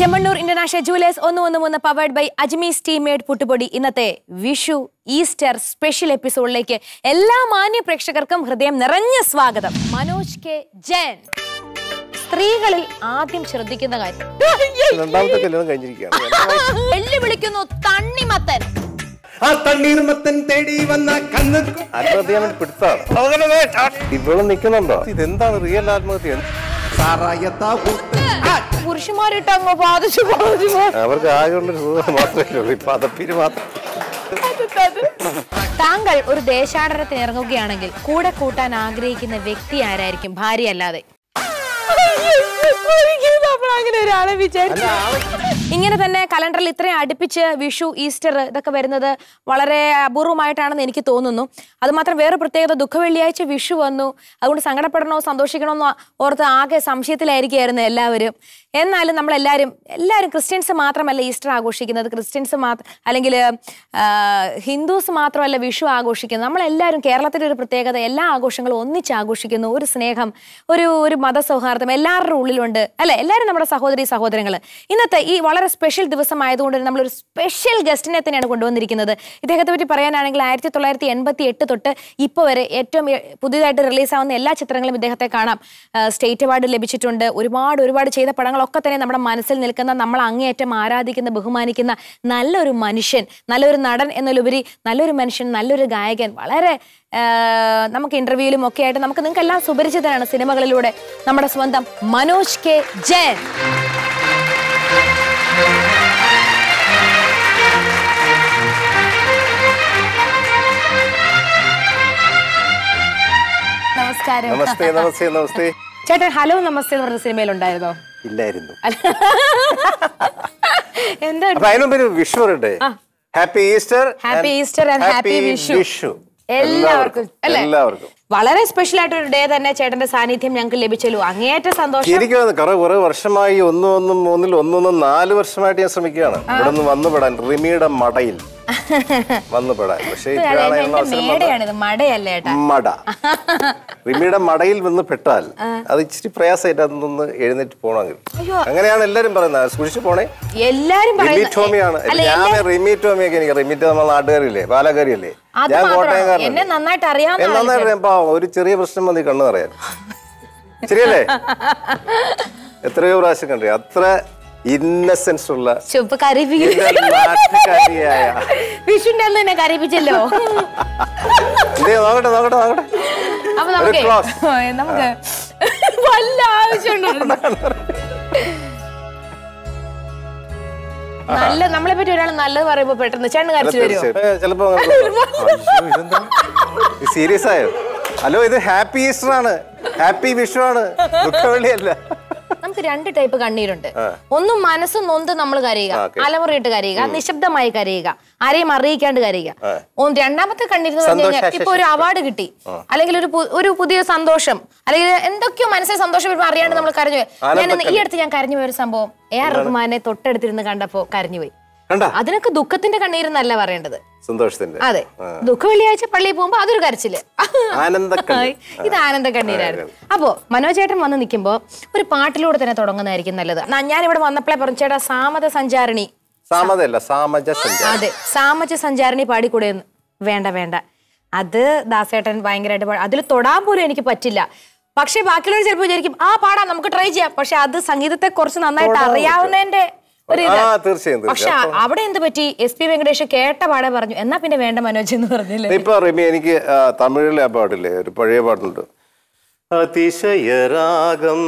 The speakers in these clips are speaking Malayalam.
ചെമ്മണ്ണൂർ ഇന്റർനാഷണൽ ജുവലേഴ്സ് ഒന്ന് ഒന്ന് മൂന്ന് powered by Ajmi's team made പുട്ടുപൊടി ഇന്നത്തെ വിഷു ഈസ്റ്റർ സ്പെഷ്യൽ എപ്പിസോഡിലേക്ക് എല്ലാ മാന്യ പ്രേക്ഷകർക്കും ഹൃദയം നിറഞ്ഞ സ്വാഗതം മനോജ് കെ ജയൻ സ്ത്രീകളിൽ ആദ്യം ശ്രദ്ധിക്കുന്ന കാര്യം രണ്ടാമത്തെ കല്യാണം കഴിഞ്ഞിരിക്കുകയാണ് വെല്ലുവിളിക്കുന്നു തണ്ണിമത്തൻ ആ തണ്ണീർമത്തൻ തേടി വന്ന കന്ന് ആത്മഹത്യ ചെയ്യാൻ വേണ്ടി പിടുത്താണ് ഇവള് നിൽക്കുന്നുണ്ടോ ഇതെന്താണ് റിയൽ ആത്മഹത്യ സാറായത്താ ഊട്ട്. ആ, പുരുഷന്മാരിട്ട് അങ്ങ് ബാധിച്ചു ബാധിച്ചു അവർക്ക് ആകെയുള്ള രൂപ മാത്രമേ ഉള്ളൂ ഇപ്പൊ അതപ്പീര് മാത്രം താങ്കൾ ഒരു ദേശാടനത്തിന് ഇറങ്ങുകയാണെങ്കിൽ കൂടെ കൂട്ടാൻ ആഗ്രഹിക്കുന്ന വ്യക്തി ആരായിരിക്കും ഭാര്യ അല്ലാതെ അങ്ങനെ ഒരാളെ വിചാരിച്ചു ഇങ്ങനെ തന്നെ കലണ്ടറിൽ ഇത്രയും അടുപ്പിച്ച് വിഷു ഈസ്റ്റർ ഇതൊക്കെ വരുന്നത് വളരെ അപൂർവമായിട്ടാണെന്ന് എനിക്ക് തോന്നുന്നു അതുമാത്രം വേറെ പ്രത്യേകത ദുഃഖവെള്ളിയാഴ്ച വിഷു വന്നു അതുകൊണ്ട് സങ്കടപ്പെടണോ സന്തോഷിക്കണോ എന്ന് ഓർത്ത് ആകെ സംശയത്തിലായിരിക്കുമായിരുന്നു എല്ലാവരും എന്നാലും നമ്മളെല്ലാവരും എല്ലാവരും ക്രിസ്ത്യൻസ് മാത്രമല്ല ഈസ്റ്റർ ആഘോഷിക്കുന്നത് ക്രിസ്ത്യൻസ് മാത്രം അല്ലെങ്കിൽ ഹിന്ദുസ് മാത്രമല്ല വിഷു ആഘോഷിക്കുന്നത് നമ്മളെല്ലാവരും കേരളത്തിൻ്റെ ഒരു പ്രത്യേകത എല്ലാ ആഘോഷങ്ങളും ഒന്നിച്ച് ആഘോഷിക്കുന്നു ഒരു സ്നേഹം ഒരു ഒരു മതസൗഹാർദ്ദം എല്ലാവരുടെ ഉള്ളിലുണ്ട് അല്ലെ എല്ലാവരും നമ്മുടെ സഹോദരി സഹോദരങ്ങൾ ഇന്നത്തെ ഈ വളരെ സ്പെഷ്യൽ ദിവസം ആയതുകൊണ്ട് തന്നെ നമ്മളൊരു സ്പെഷ്യൽ ഗസ്റ്റിനെ തന്നെയാണ് കൊണ്ടുവന്നിരിക്കുന്നത് ഇദ്ദേഹത്തെ പറ്റി പറയാനാണെങ്കിൽ ആയിരത്തി തൊള്ളായിരത്തി എൺപത്തി എട്ട് തൊട്ട് ഇപ്പോൾ വരെ ഏറ്റവും എ- പുതിയതായിട്ട് റിലീസാവുന്ന എല്ലാ ചിത്രങ്ങളും ഇദ്ദേഹത്തെ കാണാം ആ, സ്റ്റേറ്റ് അവാർഡ് ലഭിച്ചിട്ടുണ്ട് ഒരുപാട് ഒരുപാട് ചെയ്ത പടങ്ങളൊക്കെ തന്നെ നമ്മുടെ മനസ്സിൽ നിൽക്കുന്ന നമ്മൾ അങ്ങേയറ്റം ആരാധിക്കുന്ന ബഹുമാനിക്കുന്ന നല്ലൊരു മനുഷ്യൻ നല്ലൊരു നടൻ എന്നതിലുപരി നല്ലൊരു മനുഷ്യൻ നല്ലൊരു ഗായകൻ വളരെ ആ, നമുക്ക് ഇന്റർവ്യൂവിലും ഒക്കെ ആയിട്ട് നമുക്ക് നിങ്ങൾക്ക് എല്ലാം സുപരിചിതനാണ് സിനിമകളിലൂടെ നമ്മുടെ സ്വന്തം മനോജ് കെ ജയൻ നമസ്കാരം നമസ്തേ നമസ്തേ നമസ്തേ ചേട്ടൻ ഹലോ നമസ്തേ എന്ന് പറഞ്ഞ സിനിമയിലുണ്ടായിരുന്നോ ഇല്ലായിരുന്നു എന്താ അപ്പൊ അതിനുമ്പ് ഒരു വിഷു ഉണ്ട് happy Easter Happy Easter and happy വിഷു. വിഷു എല്ലാവർക്കും അല്ലേ എല്ലാവർക്കും വളരെ സ്പെഷ്യൽ ആയിട്ട് ഒരു ഡേ തന്നെ ചേട്ടന്റെ സാന്നിധ്യം ഞങ്ങൾക്ക് ലഭിച്ചല്ലോ അങ്ങേയറ്റ സന്തോഷം എനിക്ക് തോന്നുന്നു കുറെ കുറെ വർഷമായി ഒന്നും ഒന്നും മൂന്നിൽ ഒന്നൊന്നും നാല് വർഷമായിട്ട് ഞാൻ ശ്രമിക്കുകയാണ് ഇവിടെ നിന്ന് വന്നുപെടാൻ റിമിയുടെ മടയിൽ വന്നുപെടാൻ പക്ഷെ ഇത് ഇപ്പോഴാണ് അതായത് അതിനുള്ള എന്റെ അവസരം വന്നത്. മേടയാണിത് മടയല്ലേ ഏട്ടാ മട റിമിയുടെ മടയിൽ വന്ന് പെട്ടാൽ അത് ഇച്ചിരി പ്രയാസമായിട്ട് അതൊന്ന് എഴുന്നേറ്റ് പോകണമെങ്കിൽ അങ്ങനെയാണ് എല്ലാരും പറയുന്നത് സൂക്ഷിച്ചു പോണേ എല്ലാരും റിമി പറയുന്ന- ടോമിയാണ് അല്ല, ഞാൻ എല്ലാ- റിമി ടോമിയൊക്കെ എനിക്ക് റിമിറ്റ് നമ്മൾ നാട്ടുകാരില്ലേ പാലക്കാരിയല്ലേ അത് ഞാൻ മാത്രമാണോ? കോട്ടയംകാരനല്ലേ? എന്നെ നന്നായിട്ട് അറിയാവുന്ന എന്നെ നന്നായിട്ട് അറിയാം. പാവം, ഒരു ചെറിയ പ്രശ്നം മതി കണ്ണു പറയാൻ ശരിയല്ലേ എത്രയോ പ്രാവശ്യം കണ്ടേ അത്ര ഇന്നസെൻസ് ഉള്ള ചുപ്പ് കരയിപ്പിക്കും എന്റെ നാട്ടുകാരിയായ വിഷുന്റെ അന്ന് തന്നെ കരയിപ്പിച്ചല്ലോ എന്തേ നോക്കട്ടെ നോക്കട്ടെ നോക്കട്ടെ അപ്പൊ നമുക്ക് close. നമുക്ക് വല്ല ആവശ്യമുണ്ടോ നല്ല നമ്മളെ പറ്റി ഒരാൾ നല്ലത് പറയുമ്പോ പെട്ടെന്ന് ചേട്ടൻ കരച്ചു വരുമോ തീർച്ചയായും. ചിലപ്പോ സീരിയസ് ആയോ ഹലോ ഇത് ഹാപ്പി ഈസ്റ്റർ ആണ് ഹാപ്പി വിഷു ആണ് ദുഃഖവെള്ളിയല്ല നമുക്ക് രണ്ട് ടൈപ്പ് കണ്ണീരുണ്ട് ഒന്നും മനസ്സ് നൊന്ത് നമ്മൾ കരയുക അലമുറയിട്ട് കരയുക നിശബ്ദമായി കരയുക ആരെയും അറിയിക്കാണ്ട് കരയുക ഒന്ന് രണ്ടാമത്തെ കണ്ണീര് എന്ന് പറഞ്ഞു കഴിഞ്ഞാൽ ഇപ്പൊ ഒരു അവാർഡ് കിട്ടി അല്ലെങ്കിൽ ഒരു പു- ഒരു പുതിയ സന്തോഷം അല്ലെങ്കിൽ എന്തൊക്കെയോ മനസ്സിൽ സന്തോഷം വരുമ്പോൾ അറിയാണ്ട് നമ്മൾ കരഞ്ഞു പോയി ഞാൻ ഇന്ന് ഈ അടുത്ത് ഞാൻ കരഞ്ഞു പോയ ഒരു സംഭവം എ ആർ റഹ്മാനെ തൊട്ടടുത്തിരുന്ന് കണ്ടപ്പോ കരഞ്ഞുപോയി കണ്ട അതിനൊക്കെ ദുഃഖത്തിന്റെ കണ്ണീരെന്നല്ല പറയേണ്ടത് സന്തോഷത്തിന്റെ അതെ ദുഃഖ വെള്ളിയാഴ്ച പള്ളിയിൽ പോകുമ്പോ അതൊരു കരച്ചില് ആനന്ദക്കണ്ണീർ. ഇത് ആനന്ദക്കണ്ണീരായിരുന്നു അപ്പോ മനോജേട്ടൻ വന്ന് നിൽക്കുമ്പോ ഒരു പാട്ടിലൂടെ തന്നെ തുടങ്ങുന്നതായിരിക്കും നല്ലത് ഞാൻ ഇവിടെ വന്നപ്പോഴേ പറഞ്ഞു ചേട്ടാ സാമത സഞ്ചാരിണി സാമതല്ല സാമജ സഞ്ചാരം അതെ സാമജ സഞ്ചാരിണി പാടിക്കൂടെ എന്ന് വേണ്ട വേണ്ട അത് ദാസേട്ടൻ ഭയങ്കരമായിട്ട് അതിൽ തൊടാൻ പോലും എനിക്ക് പറ്റില്ല പക്ഷെ ബാക്കിയുള്ളവർ ചിലപ്പോൾ വിചാരിക്കും ആ പാടാം നമുക്ക് ട്രൈ ചെയ്യാം പക്ഷെ അത് സംഗീതത്തെ കുറിച്ച് നന്നായിട്ട് അറിയാവുന്നതിന്റെ ഒരു ഇത് ആ തീർച്ചയായും പക്ഷെ തീർച്ചയായും അവിടെ എന്ത് പറ്റി എസ് പി വെങ്കടേഷ് കേട്ട പാടെ പറഞ്ഞു എന്നാ പിന്നെ വേണ്ട മനോജ് എന്ന് പറഞ്ഞില്ലേ ഇപ്പൊ റിമി എനിക്ക് ആ, തമിഴിലെ ആ പാട്ടില്ലേ ഒരു പഴയ പാട്ടുണ്ട് അതിശയരാഗം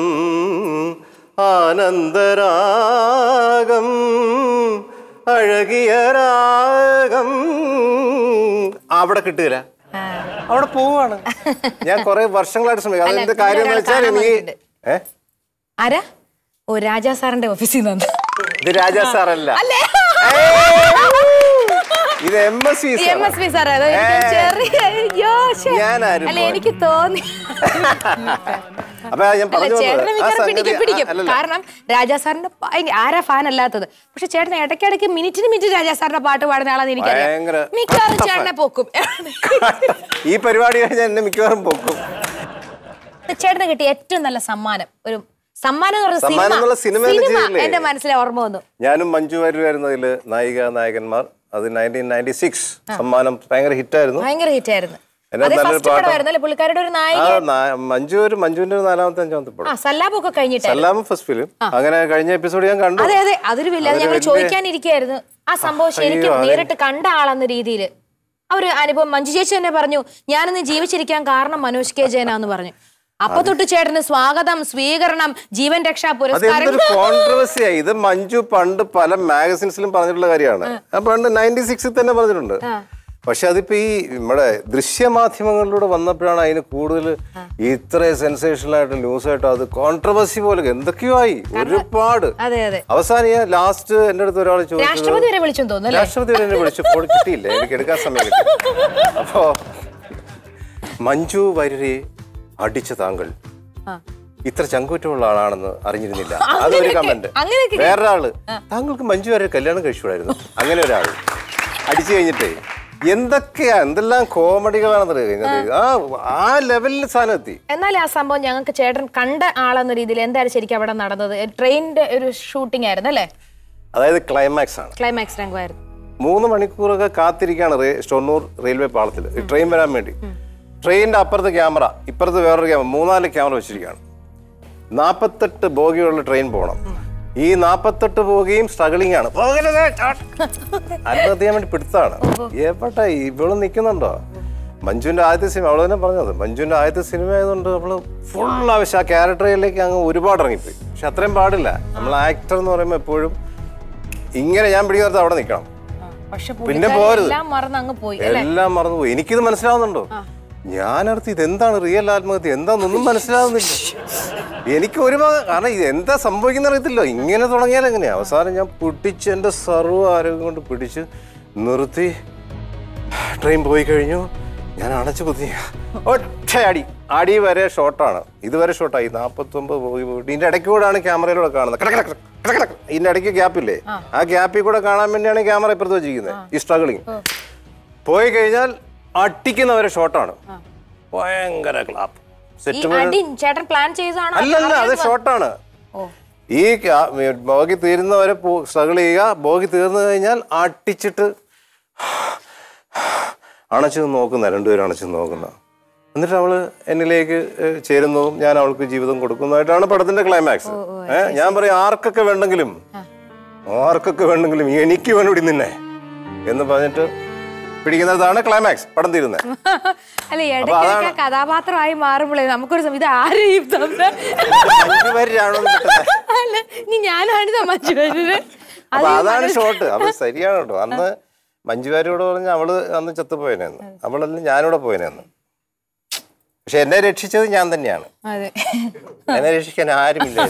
ആനന്ദരാഗം അഴകിയ രാഗം അവിടെ കിട്ടുകയില്ല അവിടെ പോവാണ് ഞാൻ കുറെ വർഷങ്ങളായിട്ട് ശ്രമിക്കും അല്ല, അതെന്ത് കാര്യം എന്ന് ഒരാൾ വെച്ചാൽ കാണാൻ എനിക്ക് വന്നിട്ടുണ്ട്. ഏ ആരാ ഓ രാജാ സാറിന്റെ ഓഫീസിൽ നിന്ന് ഇത് രാജാ സാറല്ല അല്ലേ ഇത് M S V M S P സാറേ അത് എനിക്ക് ഏ. ചെറിയ അയ്യോ, ശ്ശെ. ഞാനാരും അല്ല പോയി. എനിക്ക് തോന്നി അപ്പൊ ഞാൻ അല്ല പറഞ്ഞു ചേട്ടനെ വന്നത്, ആ മിക്കവാറും സംഗതി- പിടിക്കും പിടിക്കും ആ, അല്ലല്ല. കാരണം രാജാ സാറിന്റെ ഭയങ്കര- ആരാ ഫാൻ അല്ലാത്തത് പക്ഷെ ചേട്ടൻ ഇടയ്ക്കിടയ്ക്ക് മിനിറ്റിന് മിനിറ്റ് രാജാ സാറിന്റെ പാട്ട് പാടുന്ന ആളാന്ന് ഭയങ്കര എനിക്കറിയാം മിക്കവാറും കട്ട ചേട്ടനെ പോക്കും ഈ പരിപാടി കഴിഞ്ഞാൽ എന്നെ മിക്കവാറും പൊക്കും ചേട്ടന് കിട്ടിയ ഏറ്റവും നല്ല സമ്മാനം ഒരു സമ്മാനം എന്ന് പറഞ്ഞ സമ്മാനം എന്നുള്ള സിനിമ സിനിമ ചെയ്തില്ലേ? എന്റെ മനസ്സിലെ ഓർമ്മ വന്നു ഞാനും മഞ്ജു വാര്യരുമായിരുന്നു അതിൽ നായിക നായകന്മാർ അത് നയൻറ്റീൻ നയൻറ്റി സിക്സ് സമ്മാനം ഭയങ്കര ഹിറ്റായിരുന്നു ഭയങ്കര ഹിറ്റ് ആയിരുന്നു അതിനകത്ത് അതേ നല്ലൊരു ഫസ്റ്റ് പാട്ട്. പടമായിരുന്നു അല്ലേ പുള്ളിക്കാരുടെ ഒരു ആ നായിക നാ- മഞ്ജു ഒരു മഞ്ജുവിന്റെ ഒരു നാലാമത്തെ അഞ്ചാമത്തെ ആ പടം സല്ലാബൊക്കെ കഴിഞ്ഞിട്ട് സല്ലാമ ഫസ്റ്റ് ഫിലിം അങ്ങനെ കഴിഞ്ഞ എപ്പിസോഡ് ഞാൻ കണ്ടു അതെ അതെ അതൊരു വലിയ അത് അതൊരു ഞങ്ങൾ വലിയ- ചോദിക്കാനിരിക്കായിരുന്നു ആ സംഭവം ശരിക്കും അതെ. നേരിട്ട് കണ്ട ആളെന്ന രീതിയിൽ ആ ഒരു അനുഭവം മഞ്ജു ചേച്ചി തന്നെ പറഞ്ഞു ഞാനിന്ന് ജീവിച്ചിരിക്കാൻ കാരണം മനോജ് കെ ജയനാന്ന് പറഞ്ഞു അപ്പൊ തൊട്ട് ചേട്ടന് സ്വാഗതം സ്വീകരണം ജീവൻ രക്ഷാ പുരസ്കാരം അതെന്തൊരു കോൺട്രവേഴ്സി ആയി ഇത് മഞ്ജു പണ്ട് പല മാഗസിൻസിലും പറഞ്ഞിട്ടുള്ള കാര്യമാണ് ആ പണ്ട് നയൻറ്റി സിക്സിൽ തന്നെ പറഞ്ഞിട്ടുണ്ട് പക്ഷെ അതിപ്പോ ഈ നമ്മുടെ ദൃശ്യമാധ്യമങ്ങളിലൂടെ വന്നപ്പോഴാണ് അതിന് കൂടുതൽ ഇത്ര സെൻസേഷണൽ ആയിട്ട് ന്യൂസ് ആയിട്ട് അത് കോൺട്രവേഴ്സി പോലെ എന്തൊക്കെയോ ആയി ഒരുപാട് അതെ അതെ അവസാനം ഞാൻ ലാസ്റ്റ് എന്റെ അടുത്ത് ഒരാൾ ചോദിച്ചത് രാഷ്ട്രപതി വരെ വിളിച്ചെന്ന് തോന്നുന്നു അല്ലേ രാഷ്ട്രപതി വരെ എന്നെ വിളിച്ചു ഫോൺ കിട്ടിയില്ല എനിക്ക് എടുക്കാൻ സമയം കിട്ടി അപ്പോ മഞ്ജു വാര്യരെ അടിച്ച താങ്കൾ ആ. ഇത്ര ചങ്കൂറ്റമുള്ള ആളാണെന്ന് അറിഞ്ഞിരുന്നില്ല അതൊരു കമന്റ് അങ്ങനെയൊക്കെ വേറൊരാള് താങ്കൾക്ക് മഞ്ജു വാര്യരെ കല്യാണം കഴിച്ചുകൂടായിരുന്നു അങ്ങനെ ഒരാള് അടിച്ചു കഴിഞ്ഞിട്ടേ എന്തൊക്കെയാ എന്തെല്ലാം കോമഡികളാണെന്ന് അറിയുന്നത് ആ ആ ലെവലിൽ സാധനം എത്തി എന്നാൽ ആ സംഭവം ഞങ്ങൾക്ക് ചേട്ടൻ കണ്ട ആളെന്ന രീതിയിൽ എന്തായാലും ശരിക്കും അവിടെ നടന്നത് ട്രെയിനിന്റെ ഒരു ഷൂട്ടിംഗ് ആയിരുന്നു അല്ലേ അതായത് ക്ലൈമാക്സ് ആണ് ക്ലൈമാക്സ് രംഗമായിരുന്നു മൂന്ന് മണിക്കൂറൊക്കെ കാത്തിരിക്കുകയാണ് റേ ഷൊർണൂർ റെയിൽവേ പാളത്തിൽ ട്രെയിൻ വരാൻ വേണ്ടി ട്രെയിനിന്റെ അപ്പുറത്ത് ക്യാമറ ഇപ്പുറത്ത് വേറൊരു ക്യാമറ മൂന്നാല് ക്യാമറ വെച്ചിരിക്കുകയാണ് നാൽപ്പത്തെട്ട് ബോഗിയുള്ള ട്രെയിൻ പോകണം ഈ നാൽപ്പത്തെട്ട് ബോഗിയും സ്ട്രഗിളിംഗ് ആണ് പോകരുത്, ചാട്ട്. ആത്മഹത്യ ചെയ്യാൻ വേണ്ടി പിടുത്താണ് എവിടെ ഇവള് നിൽക്കുന്നുണ്ടോ മഞ്ജുവിന്റെ ആദ്യത്തെ സിനിമ അവള് തന്നെ പറഞ്ഞത് മഞ്ജുവിന്റെ ആദ്യത്തെ സിനിമ ആയതുകൊണ്ട് അവള് ഫുൾ ആവശ്യം ആ ക്യാരക്ടറിലേക്ക് അങ്ങ് ഒരുപാട് ഇറങ്ങിപ്പോയി പക്ഷെ അത്രയും പാടില്ല നമ്മൾ ആക്ടർ എന്ന് പറയുമ്പോൾ എപ്പോഴും ഇങ്ങനെ ഞാൻ പിടിക്കുന്നത് അവിടെ നിൽക്കണം പക്ഷെ പിന്നെ പുള്ളിക്കാരി പോരുത്. എല്ലാം മറന്ന് അങ്ങ് പോയി എല്ലാം മറന്നുപോയി എനിക്കിത് മനസ്സിലാവുന്നുണ്ടോ ഞാനടുത്ത് ഇതെന്താണ് റിയൽ ആത്മഹത്യ എന്താണെന്നൊന്നും മനസ്സിലാവുന്നില്ല എനിക്ക് ഒരു ഭാഗം കാരണം ഇത് എന്താ സംഭവിക്കുന്ന അറിയത്തില്ല ഇങ്ങനെ തുടങ്ങിയാൽ എങ്ങനെയാ അവസാനം ഞാൻ പിടിച്ച് എൻ്റെ സർവ്വ ആരോഗ്യം കൊണ്ട് പിടിച്ച് നിർത്തി ട്രെയിൻ പോയി കഴിഞ്ഞു ഞാൻ അടച്ചു കുത്തി ഒറ്റ അടി അടി വരെ ഷോട്ടാണ് ഇതുവരെ ഷോട്ടായി നാൽപ്പത്തൊമ്പത് പോയി പോയിട്ട് ഇതിന്റെ ഇടയ്ക്ക് കൂടെയാണ് ക്യാമറയിലൂടെ കാണുന്നത് കട, കട, കട, കട, കട, കട. ഇതിന്റെ ഇടയ്ക്ക് ഗ്യാപ്പില്ലേ ആ ഗ്യാപ്പിൽ കൂടെ കാണാൻ വേണ്ടിയാണ് ക്യാമറ ഇപ്പുറത്ത് വെച്ചിരിക്കുന്നത് ഈ സ്ട്രഗിളിങ് പോയി കഴിഞ്ഞാൽ അട്ടിക്കുന്നവരെ ഷോട്ടാണ് ഭയങ്കര ക്ലാപ്പ് ഈ സെറ്റ് അടി ചേട്ടൻ പ്ലാൻ ചെയ്തതാണോ അല്ലല്ല അത് ഷോട്ടാണ് ഈ ക്യാ- ബോഗി തീരുന്നവരെ സ്ട്രഗിൾ ചെയ്യുക ബോഗി തീർന്നു കഴിഞ്ഞാൽ അട്ടിച്ചിട്ട് അണച്ചു നോക്കുന്ന രണ്ടുപേരും അണച്ചു നോക്കുന്ന എന്നിട്ട് അവള് എന്നിലേക്ക് ഏഹ്, ചേരുന്നതും ഞാൻ അവൾക്ക് ജീവിതം കൊടുക്കുന്നതായിട്ടാണ് പടത്തിന്റെ ക്ലൈമാക്സ് ഏഹ് ഞാൻ പറയും ആർക്കൊക്കെ വേണ്ടെങ്കിലും ആർക്കൊക്കെ വേണ്ടെങ്കിലും എനിക്ക് വേണ്ടി നിന്നെ എന്ന് പറഞ്ഞിട്ട് പിടിക്കുന്നതാണ് ക്ലൈമാക്സ് പടം തീരുന്നത് അല്ല ഇടയ്ക്കൊക്കെ കഥാപാത്രമായി മാറുമ്പോഴേ നമുക്കൊരു സം- ഇത് ആരെയും അല്ല നീ ഞാനാണ് തമാശ വരുന്നത് അപ്പൊ അതാണ് ഷോട്ട് അപ്പൊ ശരിയാണ് കേട്ടോ അന്ന് മഞ്ജുവാരിയോട് പറഞ്ഞ അവള് അന്ന് ചത്തുപോയനെന്ന് അവളല്ല ഞാനിവിടെ പോയനെന്ന് പക്ഷെ എന്നെ രക്ഷിച്ചത് ഞാൻ തന്നെയാണ് അതെ എന്നെ രക്ഷിക്കാൻ ആരുമില്ല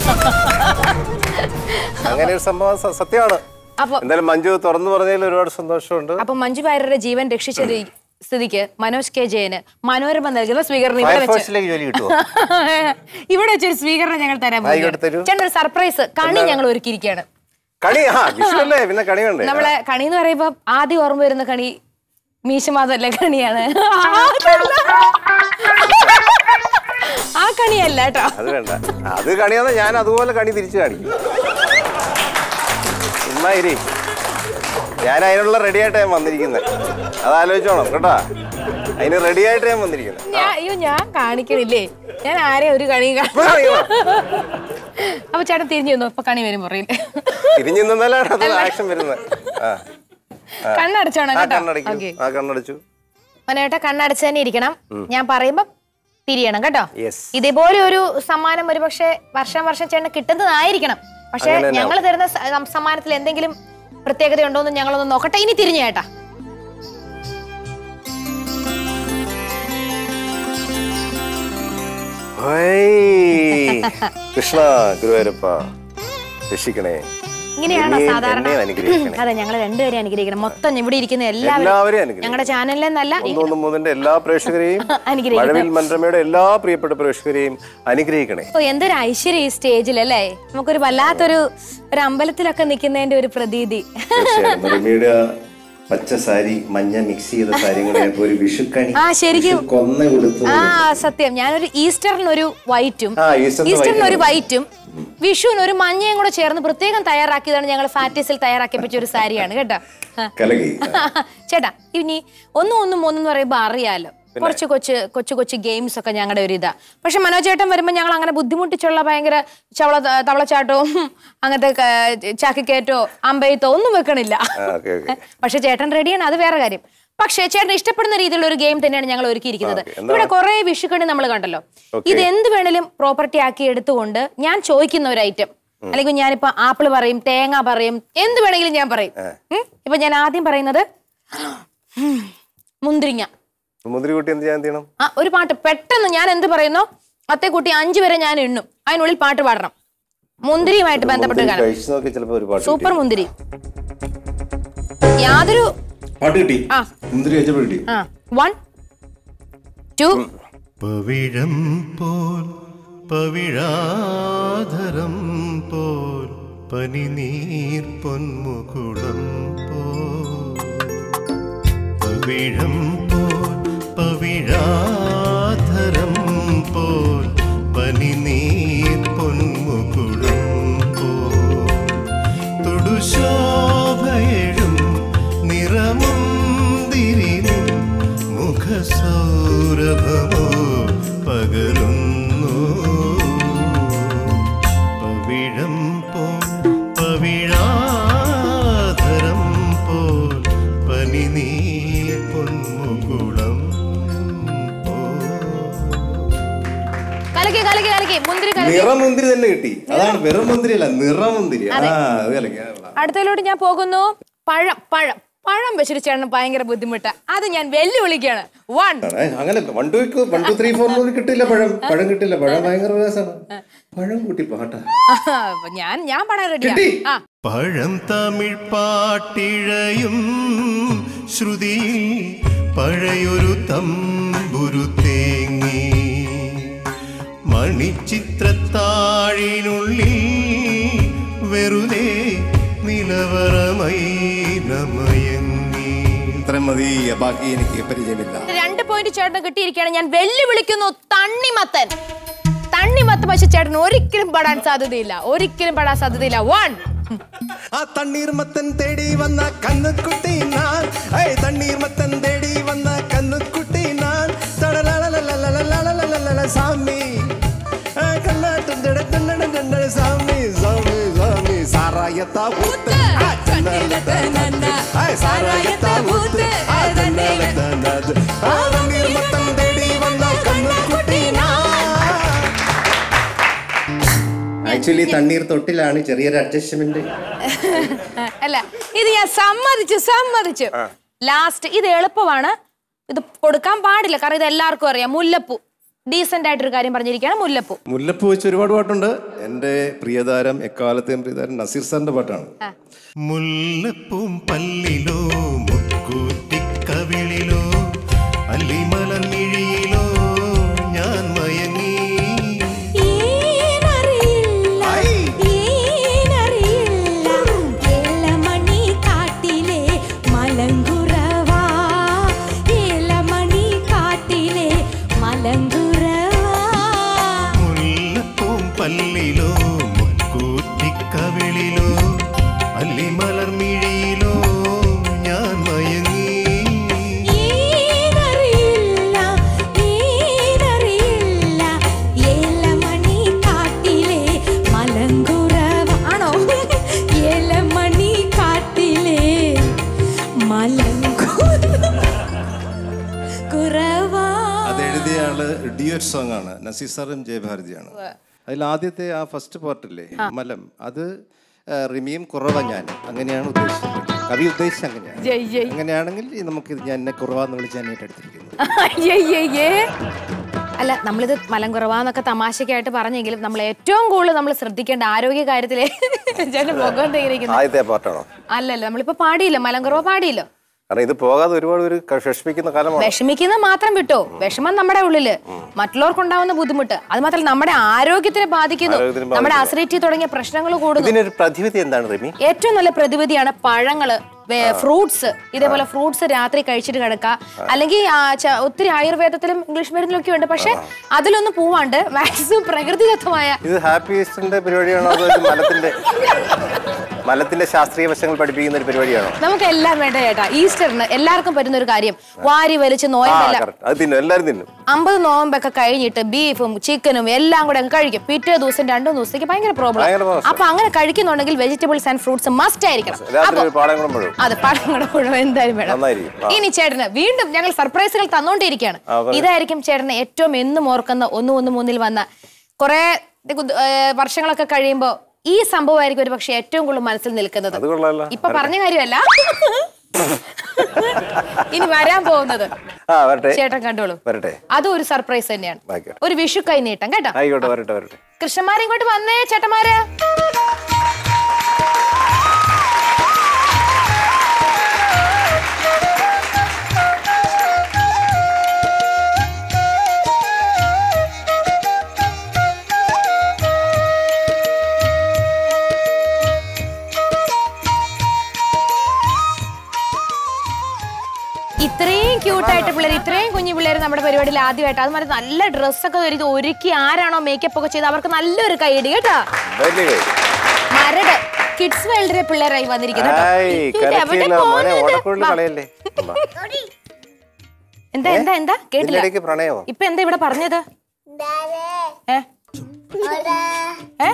അങ്ങനെ ഒരു സംഭവം സ- സത്യമാണ് അപ്പൊ എന്തായാലും മഞ്ജു തുറന്നു പറഞ്ഞതിൽ ഒരുപാട് സന്തോഷമുണ്ട് അപ്പൊ മഞ്ജു വാര്യരുടെ ജീവൻ രക്ഷിച്ച രീ- സ്ഥിതിക്ക് മനോജ് കെ ജയന് മനോരമ നൽകുന്ന സ്വീകരണം ഇവിടെ വെച്ച് ഫയർഫോഴ്സിലേക്ക് ജോലി കിട്ടുമോ ഇവിടെ വെച്ചൊരു സ്വീകരണം ഞങ്ങൾ തരാൻ ആയിക്കോട്ടെ, തരൂ. ചേട്ടൻ ഒരു സർപ്രൈസ് കണി ഞങ്ങൾ ഒരുക്കിയിരിക്കുകയാണ് കണി ആ വിഷുവല്ലേ പിന്നെ കണി വേണ്ടേ നമ്മളെ കണി എന്ന് പറയുമ്പോ ആദ്യം ഓർമ്മ വരുന്ന കണി മീശമാതല്ലേ കണിയാണ് ആ കണിയല്ല കേട്ടോ അത് വേണ്ട അത് കണിയാന്ന് ഞാൻ അതുപോലെ കണി തിരിച്ചു കാണിക്കും ചുമ്മാ ഇരി ഞാൻ അതിനുള്ള റെഡി ആയിട്ട് ഞാൻ വന്നിരിക്കുന്നത് അത് ആലോചിച്ചോണം കേട്ടാ അതിന് റെഡി ആയിട്ട് ഞാൻ വന്നിരിക്കുന്നത് ഞാൻ അയ്യോ ഞാൻ കാണിക്കണില്ലേ ഞാൻ ആരെയും ഒരു കണിയും കാണ ഇപ്പൊ കാണിക്കണം. അപ്പൊ ചേട്ടൻ തിരിഞ്ഞു വന്നു ഇപ്പൊ കണി വരും മുറിയിൽ തിരിഞ്ഞു നിന്നാലാണ് അത് ആക്ഷൻ വരുന്നത് ആ കണ്ണടച്ചോണം ആ കേട്ടോ കണ്ണടയ്ക്കും ഓക്കെ ആ കണ്ണടച്ചു മനേട്ട കണ്ണടച്ച് തന്നെ ഇരിക്കണം ഞാൻ പറയുമ്പോ തിരിയണം കേട്ടോ യെസ് ഇതേപോലെ ഒരു സമ്മാനം ഒരുപക്ഷെ വർഷം വർഷം ചേട്ടന് കിട്ടുന്നതായിരിക്കണം പക്ഷെ അങ്ങനെ തന്നെ ഞങ്ങൾ തരുന്ന സ- സം- സമ്മാനത്തിൽ എന്തെങ്കിലും പ്രത്യേകത ഉണ്ടോ എന്ന് ഞങ്ങളൊന്ന് നോക്കട്ടെ ഇനി തിരിഞ്ഞു ചേട്ടാ കൃഷ്ണ ഗുരുവായൂരപ്പ രക്ഷിക്കണേ ഇങ്ങനെയാണോ എന്നെയും- സാധാരണ എന്നെയും അനുഗ്രഹിക്കണേ. അതെ ഞങ്ങൾ രണ്ടുപേരെയും അനുഗ്രഹിക്കണം മൊത്തം ഇവിടെ ഇരിക്കുന്ന എല്ലാവരും എല്ലാവരെയും അനുഗ്രഹിക്കണം ഞങ്ങളുടെ ചാനലിലെന്നല്ല ഒന്നൊന്ന് മൂന്നിന്റെ എല്ലാ പ്രേക്ഷകരെയും അനുഗ്രഹിക്കണം. മഴവിൽ മനരമയുടെ എല്ലാ പ്രിയപ്പെട്ട പ്രേക്ഷകരെയും അനുഗ്രഹിക്കണേ ഓ എന്തൊരു ഐശ്വര്യം ഈ സ്റ്റേജിൽ അല്ലേ നമുക്കൊരു വല്ലാത്തൊരു ഒരു അമ്പലത്തിലൊക്കെ നിൽക്കുന്നതിന്റെ ഒരു പ്രതീതി തീർച്ചയായും മീഡിയ പച്ച സാരി മഞ്ഞ മിക്സ് ചെയ്ത സാരി കൂടെ ആയപ്പോ ഒരു വിഷുക്കണി ആ, ശരിക്കും. വിഷു കൊന്ന കൊടുത്തു ആ സത്യം ഞാനൊരു ഈസ്റ്ററിനൊരു വൈറ്റും ആ, ഈസ്റ്ററിന് ഈസ്റ്ററിന് ഒരു white വൈറ്റും വിഷുവിന് ഒരു മഞ്ഞയും കൂടെ ചേർന്ന് പ്രത്യേകം തയ്യാറാക്കിയതാണ് ഞങ്ങൾ ഫാറ്റീസിൽ തയ്യാറാക്കി വെച്ച ഒരു സാരിയാണ് കേട്ടോ ആ. കലകി ചേട്ടാ ഇനി ഒന്നും ഒന്നും ഒന്നെന്ന് പറയുമ്പോ അറിയാലോ കുറച്ച് കൊച്ച് കൊച്ചു കൊച്ചു ഗെയിംസ് ഒക്കെ ഞങ്ങളുടെ ഒരു ഇതാ പക്ഷെ മനോജ് ചേട്ടൻ വരുമ്പോൾ ഞങ്ങൾ അങ്ങനെ ബുദ്ധിമുട്ടിച്ചുള്ള ഭയങ്കര ചവള തവളച്ചാട്ടവും അങ്ങനത്തെ ക- ചാക്കിക്കയറ്റോ അമ്പയത്തോ ഒന്നും വെക്കണില്ല ഓക്കെ ഓക്കെ പക്ഷെ ചേട്ടൻ റെഡിയാണ് അത് വേറെ കാര്യം പക്ഷേ ചേട്ടൻ ഇഷ്ടപ്പെടുന്ന രീതിയിലുള്ള ഒരു ഗെയിം തന്നെയാണ് ഞങ്ങൾ ഒരുക്കിയിരിക്കുന്നത് ആ, okay. എന്താണ്? ഇവിടെ കുറെ വിഷുക്കണി നമ്മൾ കണ്ടല്ലോ Okay. ഇത് എന്ത് വേണേലും പ്രോപ്പർട്ടി ആക്കി എടുത്തുകൊണ്ട് ഞാൻ ചോദിക്കുന്ന ഒരു ഐറ്റം അല്ലെങ്കിൽ ഞാനിപ്പോ ആപ്പിൾ പറയും തേങ്ങ പറയും എന്ത് വേണമെങ്കിലും ഞാൻ പറയും ഉം? ഇപ്പൊ ഞാൻ ആദ്യം പറയുന്നത് ഉം, മുന്തിരിങ്ങ മുന്തിരി കുട്ടി എന്ത് ചെയ്യാൻ ചെയ്യണം ആ ഒരു പാട്ട് പെട്ടെന്ന് ഞാൻ എന്ത് പറയുന്നോ അത്തെ കുട്ടി അഞ്ചു വരെ ഞാൻ എണ്ണും അതിനുള്ളിൽ പാട്ട് പാടണം മുന്തിരിയുമായിട്ട് ബന്ധപ്പെട്ട ഒരു മുന്തിരി ഗാനം കഴിച്ചു നോക്കി ചിലപ്പോ ഒരു പാട്ട് സൂപ്പർ മുന്തിരി യാതൊരു പാട്ട് കിട്ടി ആ. മുന്തിരി കഴിച്ചപ്പോ കിട്ടി ആ വൺ ടു പവിഴം പോൽ പവിഴാധരം പോൽ പനിനീർ പൊന്മുകുളം പോൽ പവിഴം പോൽ പവിഴാധരം പോൽ പനിനീർ പൊന്മുകുളം പോൽ തൊടുശോഭയഴും നിറമുന്തിരിനും മുഖസൗരഭമോ പകരുന്നു പവിഴം പോൽ പവിഴാധരം പോൽ പനിനീർ പൊന്മുകുളം പോൽ കലക്കി കലക്കി കലക്കി മുന്തിരി കലക്കി നിറമുന്തിരി തന്നെ കിട്ടി അതാണ് വെറും മുന്തിരി അല്ല നിറമുന്തിരി ആ അത് കളിക്കാം അടുത്തതിലോട്ട് ഞാൻ പോകുന്നു പഴം പഴം പഴം വെച്ചിട്ട് ചേട്ടന് ഭയങ്കര ബുദ്ധിമുട്ടാ അത് ഞാൻ വെല്ലുവിളിക്കാണ് വൺ ആണ്. അങ്ങനെ one two one two three four കിട്ടില്ല പഴം പഴം കിട്ടില്ല പഴം ഭയങ്കര പ്രയാസമാണ് പഴം കൂട്ടി പാട്ടാ ഞാൻ ഞാൻ പാടാൻ റെഡിയാ കിട്ടി. ആ പഴം തമിഴ് പാട്ടിഴയും ശ്രുതിയിൽ പഴയൊരു തമ്പുരു തേങ്ങി മണിച്ചിത്രത്താഴിനുള്ളിൽ വെറുതെ നിലവറമൈ നമയങ്ങി ഇത്രയും മതി ബാക്കി എനിക്ക് പരിചയമില്ല രണ്ട് പോയിന്റ് ചേട്ടന് കിട്ടിയിരിക്കുകയാണ് ഞാൻ വെല്ലുവിളിക്കുന്നു തണ്ണിമത്തൻ തണ്ണിമത്തൻ പക്ഷെ ചേട്ടൻ ഒരിക്കലും പാടാൻ സാധ്യതയില്ല ഒരിക്കലും പാടാൻ സാധ്യതയില്ല വൺ ആ തണ്ണീർമത്തൻ തേടി വന്ന കന്നുക്കുട്ടി ഞാൻ ഏയ് തണ്ണീർമത്തൻ തേടി വന്ന കന്നുക്കുട്ടി ഞാൻ തടലലലലലലലലലല സാമി ആ കണ്ണാട്ടം തിടട്ടണ്ടടണ്ടണ്ട സാമി സാമി സാമി സാറായത്താ പൂത്ത് ആ ചന്നലതനന ആ സാറായത്താ പൂത്ത് ആ ചന്നലതനത് ആ തണ്ണീർമത്തൻ തേടി വന്ന കന്നുക്കുട്ടി ഞാൻ ആക്ച്വലി തണ്ണീർ തൊട്ടിലാണ് ചെറിയൊരു അഡ്ജസ്റ്റ്മെന്റ് അല്ല ഇത് ഞാൻ സമ്മതിച്ചു സമ്മതിച്ചു ലാസ്റ്റ് ഇത് എളുപ്പമാണ് ഇത് കൊടുക്കാൻ പാടില്ല കാരണം ഇത് എല്ലാവർക്കും അറിയാം മുല്ലപ്പൂ ഡീസെന്റ് ആയിട്ടൊരു കാര്യം പറഞ്ഞിരിക്കുകയാണ് മുല്ലപ്പൂ മുല്ലപ്പൂ വെച്ച് ഒരുപാട് പാട്ടുണ്ട് എൻ്റെ പ്രിയതാരം എക്കാലത്തെയും പ്രിയതാരം നസീർ സാറിന്റെ പാട്ടാണ് മുല്ലപ്പൂം പല്ലിലോ മുക്കൂറ്റിക്കവിളിലോ അല്ലിമലർമിഴിയിലോ ഞാൻ മയങ്ങി ഏനറിയില്ല ഏനറിയില്ല ഏലമണി കാട്ടിലെ മലങ്കുറവാ ഏലമണി കാട്ടിലെ മലങ്കുറവാ മുല്ലപ്പൂം പല്ലിലോ മുക്കൂറ്റിക്കവിളിലോ അല്ലിമലർമിഴിയിലോ ഞാൻ മയങ്ങി ഏനറിയില്ല ഏനറിയില്ല ഏലമണി കാട്ടിലെ മലങ്കുറവാ ആണോ ഏലമണി കാട്ടിലെ മലങ്കുറവാ അത് എഴുതിയ ആള് ഡിയോറ്റ് സോങ് ആണ് നസീർ സാറും ജയഭാരതിയാണ് അതിൽ ആദ്യത്തെ ആ ഫസ്റ്റ് പാർട്ടില്ലേ മലം അത് ആ, റിമിയും കുറവ ഞാൻ അങ്ങനെയാണ് ഉദ്ദേശിച്ചത് കവി ഉദ്ദേശിച്ചത് അങ്ങനെയാണ് ജയ് ജയ് അങ്ങനെയാണെങ്കിൽ ഈ നമുക്ക് ഇത് ഞാൻ എന്നെ കുറവാന്ന് വിളിച്ച് ഞാൻ ഏറ്റെടുത്തിരിക്കുന്നു അയ്യയ്യേ. അല്ല നമ്മളിത് മലം കുറവാന്നൊക്കെ തമാശക്കായിട്ട് പറഞ്ഞെങ്കിലും നമ്മൾ ഏറ്റവും കൂടുതൽ നമ്മൾ ശ്രദ്ധിക്കേണ്ട ആരോഗ്യ കാര്യത്തിലെ ചേട്ടൻ മുഖം തേയിരിക്കുന്നു ആദ്യത്തെ പാട്ടാണോ അല്ലല്ല നമ്മളിപ്പോ പാടിയില്ലോ മലം കുറവ് പാടിയില്ലോ കാരണം ഇത് പോകാതെ ഒരുപാട് ഒരു വിഷമിക്കുന്ന കാലമാണ് വിഷമിക്കുന്ന മാത്രം വിട്ടോ വിഷമം നമ്മുടെ ഉള്ളില് മറ്റുള്ളവർക്കുണ്ടാവുന്ന ബുദ്ധിമുട്ട് അത് മാത്രമല്ല നമ്മുടെ ആരോഗ്യത്തിനെ ബാധിക്കുന്നു ആരോഗ്യത്തിനെ നമ്മുടെ ബാധിക്കുന്നു. അസിഡിറ്റി തുടങ്ങിയ പ്രശ്നങ്ങൾ കൂടുന്നു ഇതിനൊരു പ്രതിവിധി എന്താണ് റിമി ഏറ്റവും നല്ല പ്രതിവിധിയാണ് പഴങ്ങള് ഫ്രൂട്ട്സ് ഇതേപോലെ ഫ്രൂട്ട്സ് രാത്രി കഴിച്ചിട്ട് കിടക്കുക അല്ലെങ്കിൽ ആ, ച- ഒത്തിരി ആയുർവേദത്തിലും ഇംഗ്ലീഷ് മരുന്നിലൊക്കെ ഉണ്ട് പക്ഷെ അതിലൊന്നും പോവാണ്ട് മാക്സിമം പ്രകൃതിദത്തമായ ഇത് ഹാപ്പി ഈസ്റ്ററിന്റെ പരിപാടിയാണോ അതോ ഇത് മലത്തിന്റെ മലത്തിന്റെ ശാസ്ത്രീയ വശങ്ങൾ പഠിപ്പിക്കുന്ന ഒരു പരിപാടിയാണോ നമുക്ക് എല്ലാം വേണ്ട ചേട്ടാ ഈസ്റ്ററിന് എല്ലാവർക്കും പറ്റുന്ന ഒരു കാര്യം വാരി വലിച്ച് ആ നോയമ്പെല്ലാം കറക്റ്റ് അത് തിന്നും എല്ലാരും തിന്നും അമ്പത് നോമ്പൊക്കെ കഴിഞ്ഞിട്ട് ബീഫും ചിക്കനും എല്ലാം കൂടെ അങ്ങ് കഴിക്കും പിറ്റേ ദിവസം രണ്ടു ദിവസത്തേക്ക് ഭയങ്കര പ്രോബ്ലം ഭയങ്കര പ്രശ്നം. അപ്പൊ അങ്ങനെ കഴിക്കുന്നുണ്ടെങ്കിൽ വെജിറ്റബിൾസ് ആൻഡ് ഫ്രൂട്ട്സ് മസ്റ്റ് ആയിരിക്കണം രാത്രി അപ്പൊ ഒരു പാടം കൂടെ മുഴുവൻ അതെ പഴം കൂടെ മുഴുവൻ എന്തായാലും വേണം നന്നായിരിക്കും. ആ. ഇനി ചേട്ടന് വീണ്ടും ഞങ്ങൾ സർപ്രൈസുകൾ തന്നോണ്ടിരിക്കുകയാണ് ആ, പറയൂ. ഇതായിരിക്കും ചേട്ടന് ഏറ്റവും എന്നും ഓർക്കുന്ന ഒന്ന് ഒന്ന് മൂന്നിൽ വന്ന കുറെ വർഷങ്ങളൊക്കെ കഴിയുമ്പോ ഈ സംഭവമായിരിക്കും ഒരു പക്ഷെ ഏറ്റവും കൂടുതൽ മനസ്സിൽ നിൽക്കുന്നത് അത് കൊള്ളാലോ ഇപ്പൊ പറഞ്ഞ കാര്യമല്ല ഇനി വരാൻ പോകുന്നത് ആ വരട്ടെ ചേട്ടൻ കണ്ടോളൂ വരട്ടെ അതും ഒരു സർപ്രൈസ് തന്നെയാണ് ആയിക്കോട്ടെ. ഒരു വിഷു കൈ നീട്ടം കേട്ടോ ആയിക്കോട്ടെ വരട്ടെ വരട്ടെ കൃഷ്ണന്മാരെ ഇങ്ങോട്ട് വന്നേ ചേട്ടന്മാര് ഇത്രയും ക്യൂട്ടായിട്ട് പിള്ളേർ ഇത്രയും കുഞ്ഞു പിള്ളേർ നമ്മുടെ പരിപാടിയിൽ ആദ്യമായിട്ട് അത് മറ്റേ നല്ല ഡ്രസ്സൊക്കെ ഒരു ഒരുക്കി ആരാണോ മേക്കപ്പ് ഒക്കെ ചെയ്ത് അവർക്ക് നല്ലൊരു കൈയടി കേട്ടോ വലിയ കൈ മരട് കിഡ്സ് വേൾഡിലെ പിള്ളേരായി വന്നിരിക്കുന്നത് കേട്ടോ. ആയ് ഇത് എവിടെ കരക്കില്ല മോനെ പോകുന്നത്? ഓടക്കുള്ളിൽ വാ. കളയല്ലേ വാ. എന്താ എന്താ എന്താ കേട്ടില്ല ഇതിനിടയ്ക്ക് പ്രണയമോ ഇപ്പൊ എന്താ ഇവിടെ പറഞ്ഞത് ഏ ഏ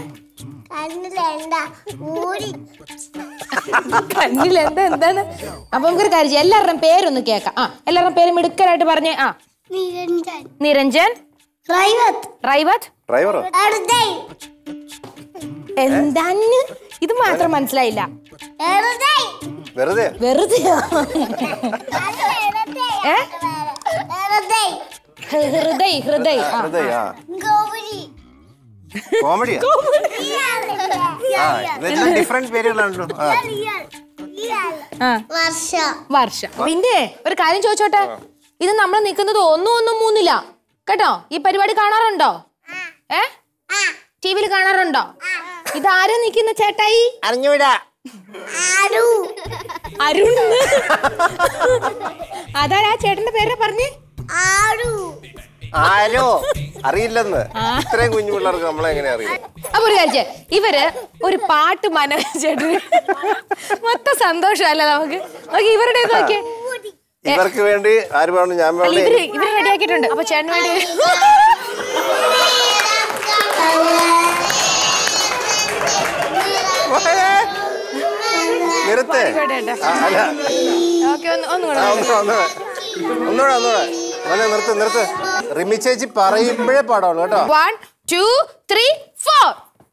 കണ്ണിൽ എന്താ എന്താണ് അപ്പൊ നമുക്കൊരു കാര്യം ചെയ്യാം എല്ലാവരുടെയും പേരൊന്ന് കേൾക്കാം ആ എല്ലാവരുടെയും പേര് മിടുക്കരായിട്ട് പറഞ്ഞേ ആ നിരഞ്ജൻ നിരഞ്ജൻ റൈവത്ത് റൈവത്ത് ഡ്രൈവറോ എറുതൈ എന്താന്ന് ഇത് മാത്രം മനസ്സിലായില്ല എറുതൈ വെറുതെ വെറുതെ ഏ എറുതൈ ഹൃദയ് ഹൃദയ് ആ വെറുതെ ആ ഗൗരി കോമഡിയാ ആ ഇതെല്ലാം ഡിഫറെന്റ് പേരുകളാണല്ലോ ആ ആ വർഷ വർഷ പിന്നെ ഒരു കാര്യം ചോദിച്ചോട്ടെ ഇത് നമ്മൾ നിൽക്കുന്നത് ഒന്നും ഒന്നും മൂന്നില്ല കേട്ടോ ഈ പരിപാടി കാണാറുണ്ടോ ഏ ടി വിയിൽ കാണാറുണ്ടോ ഇത് ആരാ നിൽക്കുന്ന ചേട്ടായി അറിഞ്ഞൂടാ ആരു അരുൺ അതാരാ ചേട്ടന്റെ പേരെ പറഞ്ഞേ ആരു ആരോ അറിയില്ലെന്ന് ഇത്രയും കുഞ്ഞു പിള്ളേർക്ക് നമ്മളെ എങ്ങനെ അറിയില്ല അപ്പൊ ഒരു കാര്യം ചെയ്യാം. ഇവര് ഒരു പാട്ട് മനോജേട്ടന് മൊത്തം സന്തോഷമല്ല നമുക്ക് നോക്കി ഇവരുടെ ഇത് നോക്കിയേ ഇവർക്ക് വേണ്ടി ആര് വേണം ഞാൻ അല്ല വേണ്ടി ഇവര് ഇവര് റെഡിയാക്കിയിട്ടുണ്ട് അപ്പൊ ചേട്ടന് വേണ്ടി നിർത്ത് വേണ്ട. ആ, അല്ല ഓക്കെ ഒന്ന് ഒന്നും കൂടെ ആ, ഒന്ന് ഒന്നുകൂടെ ഒന്നുകൂടെ ഒന്നുകൂടെ മോനെ നിർത്ത് നിർത്ത് റിമി ചേച്ചി പറയുമ്പോഴേ പാടാവുള്ളൂ കേട്ടോ വൺ ടു ത്രീ ഫോർ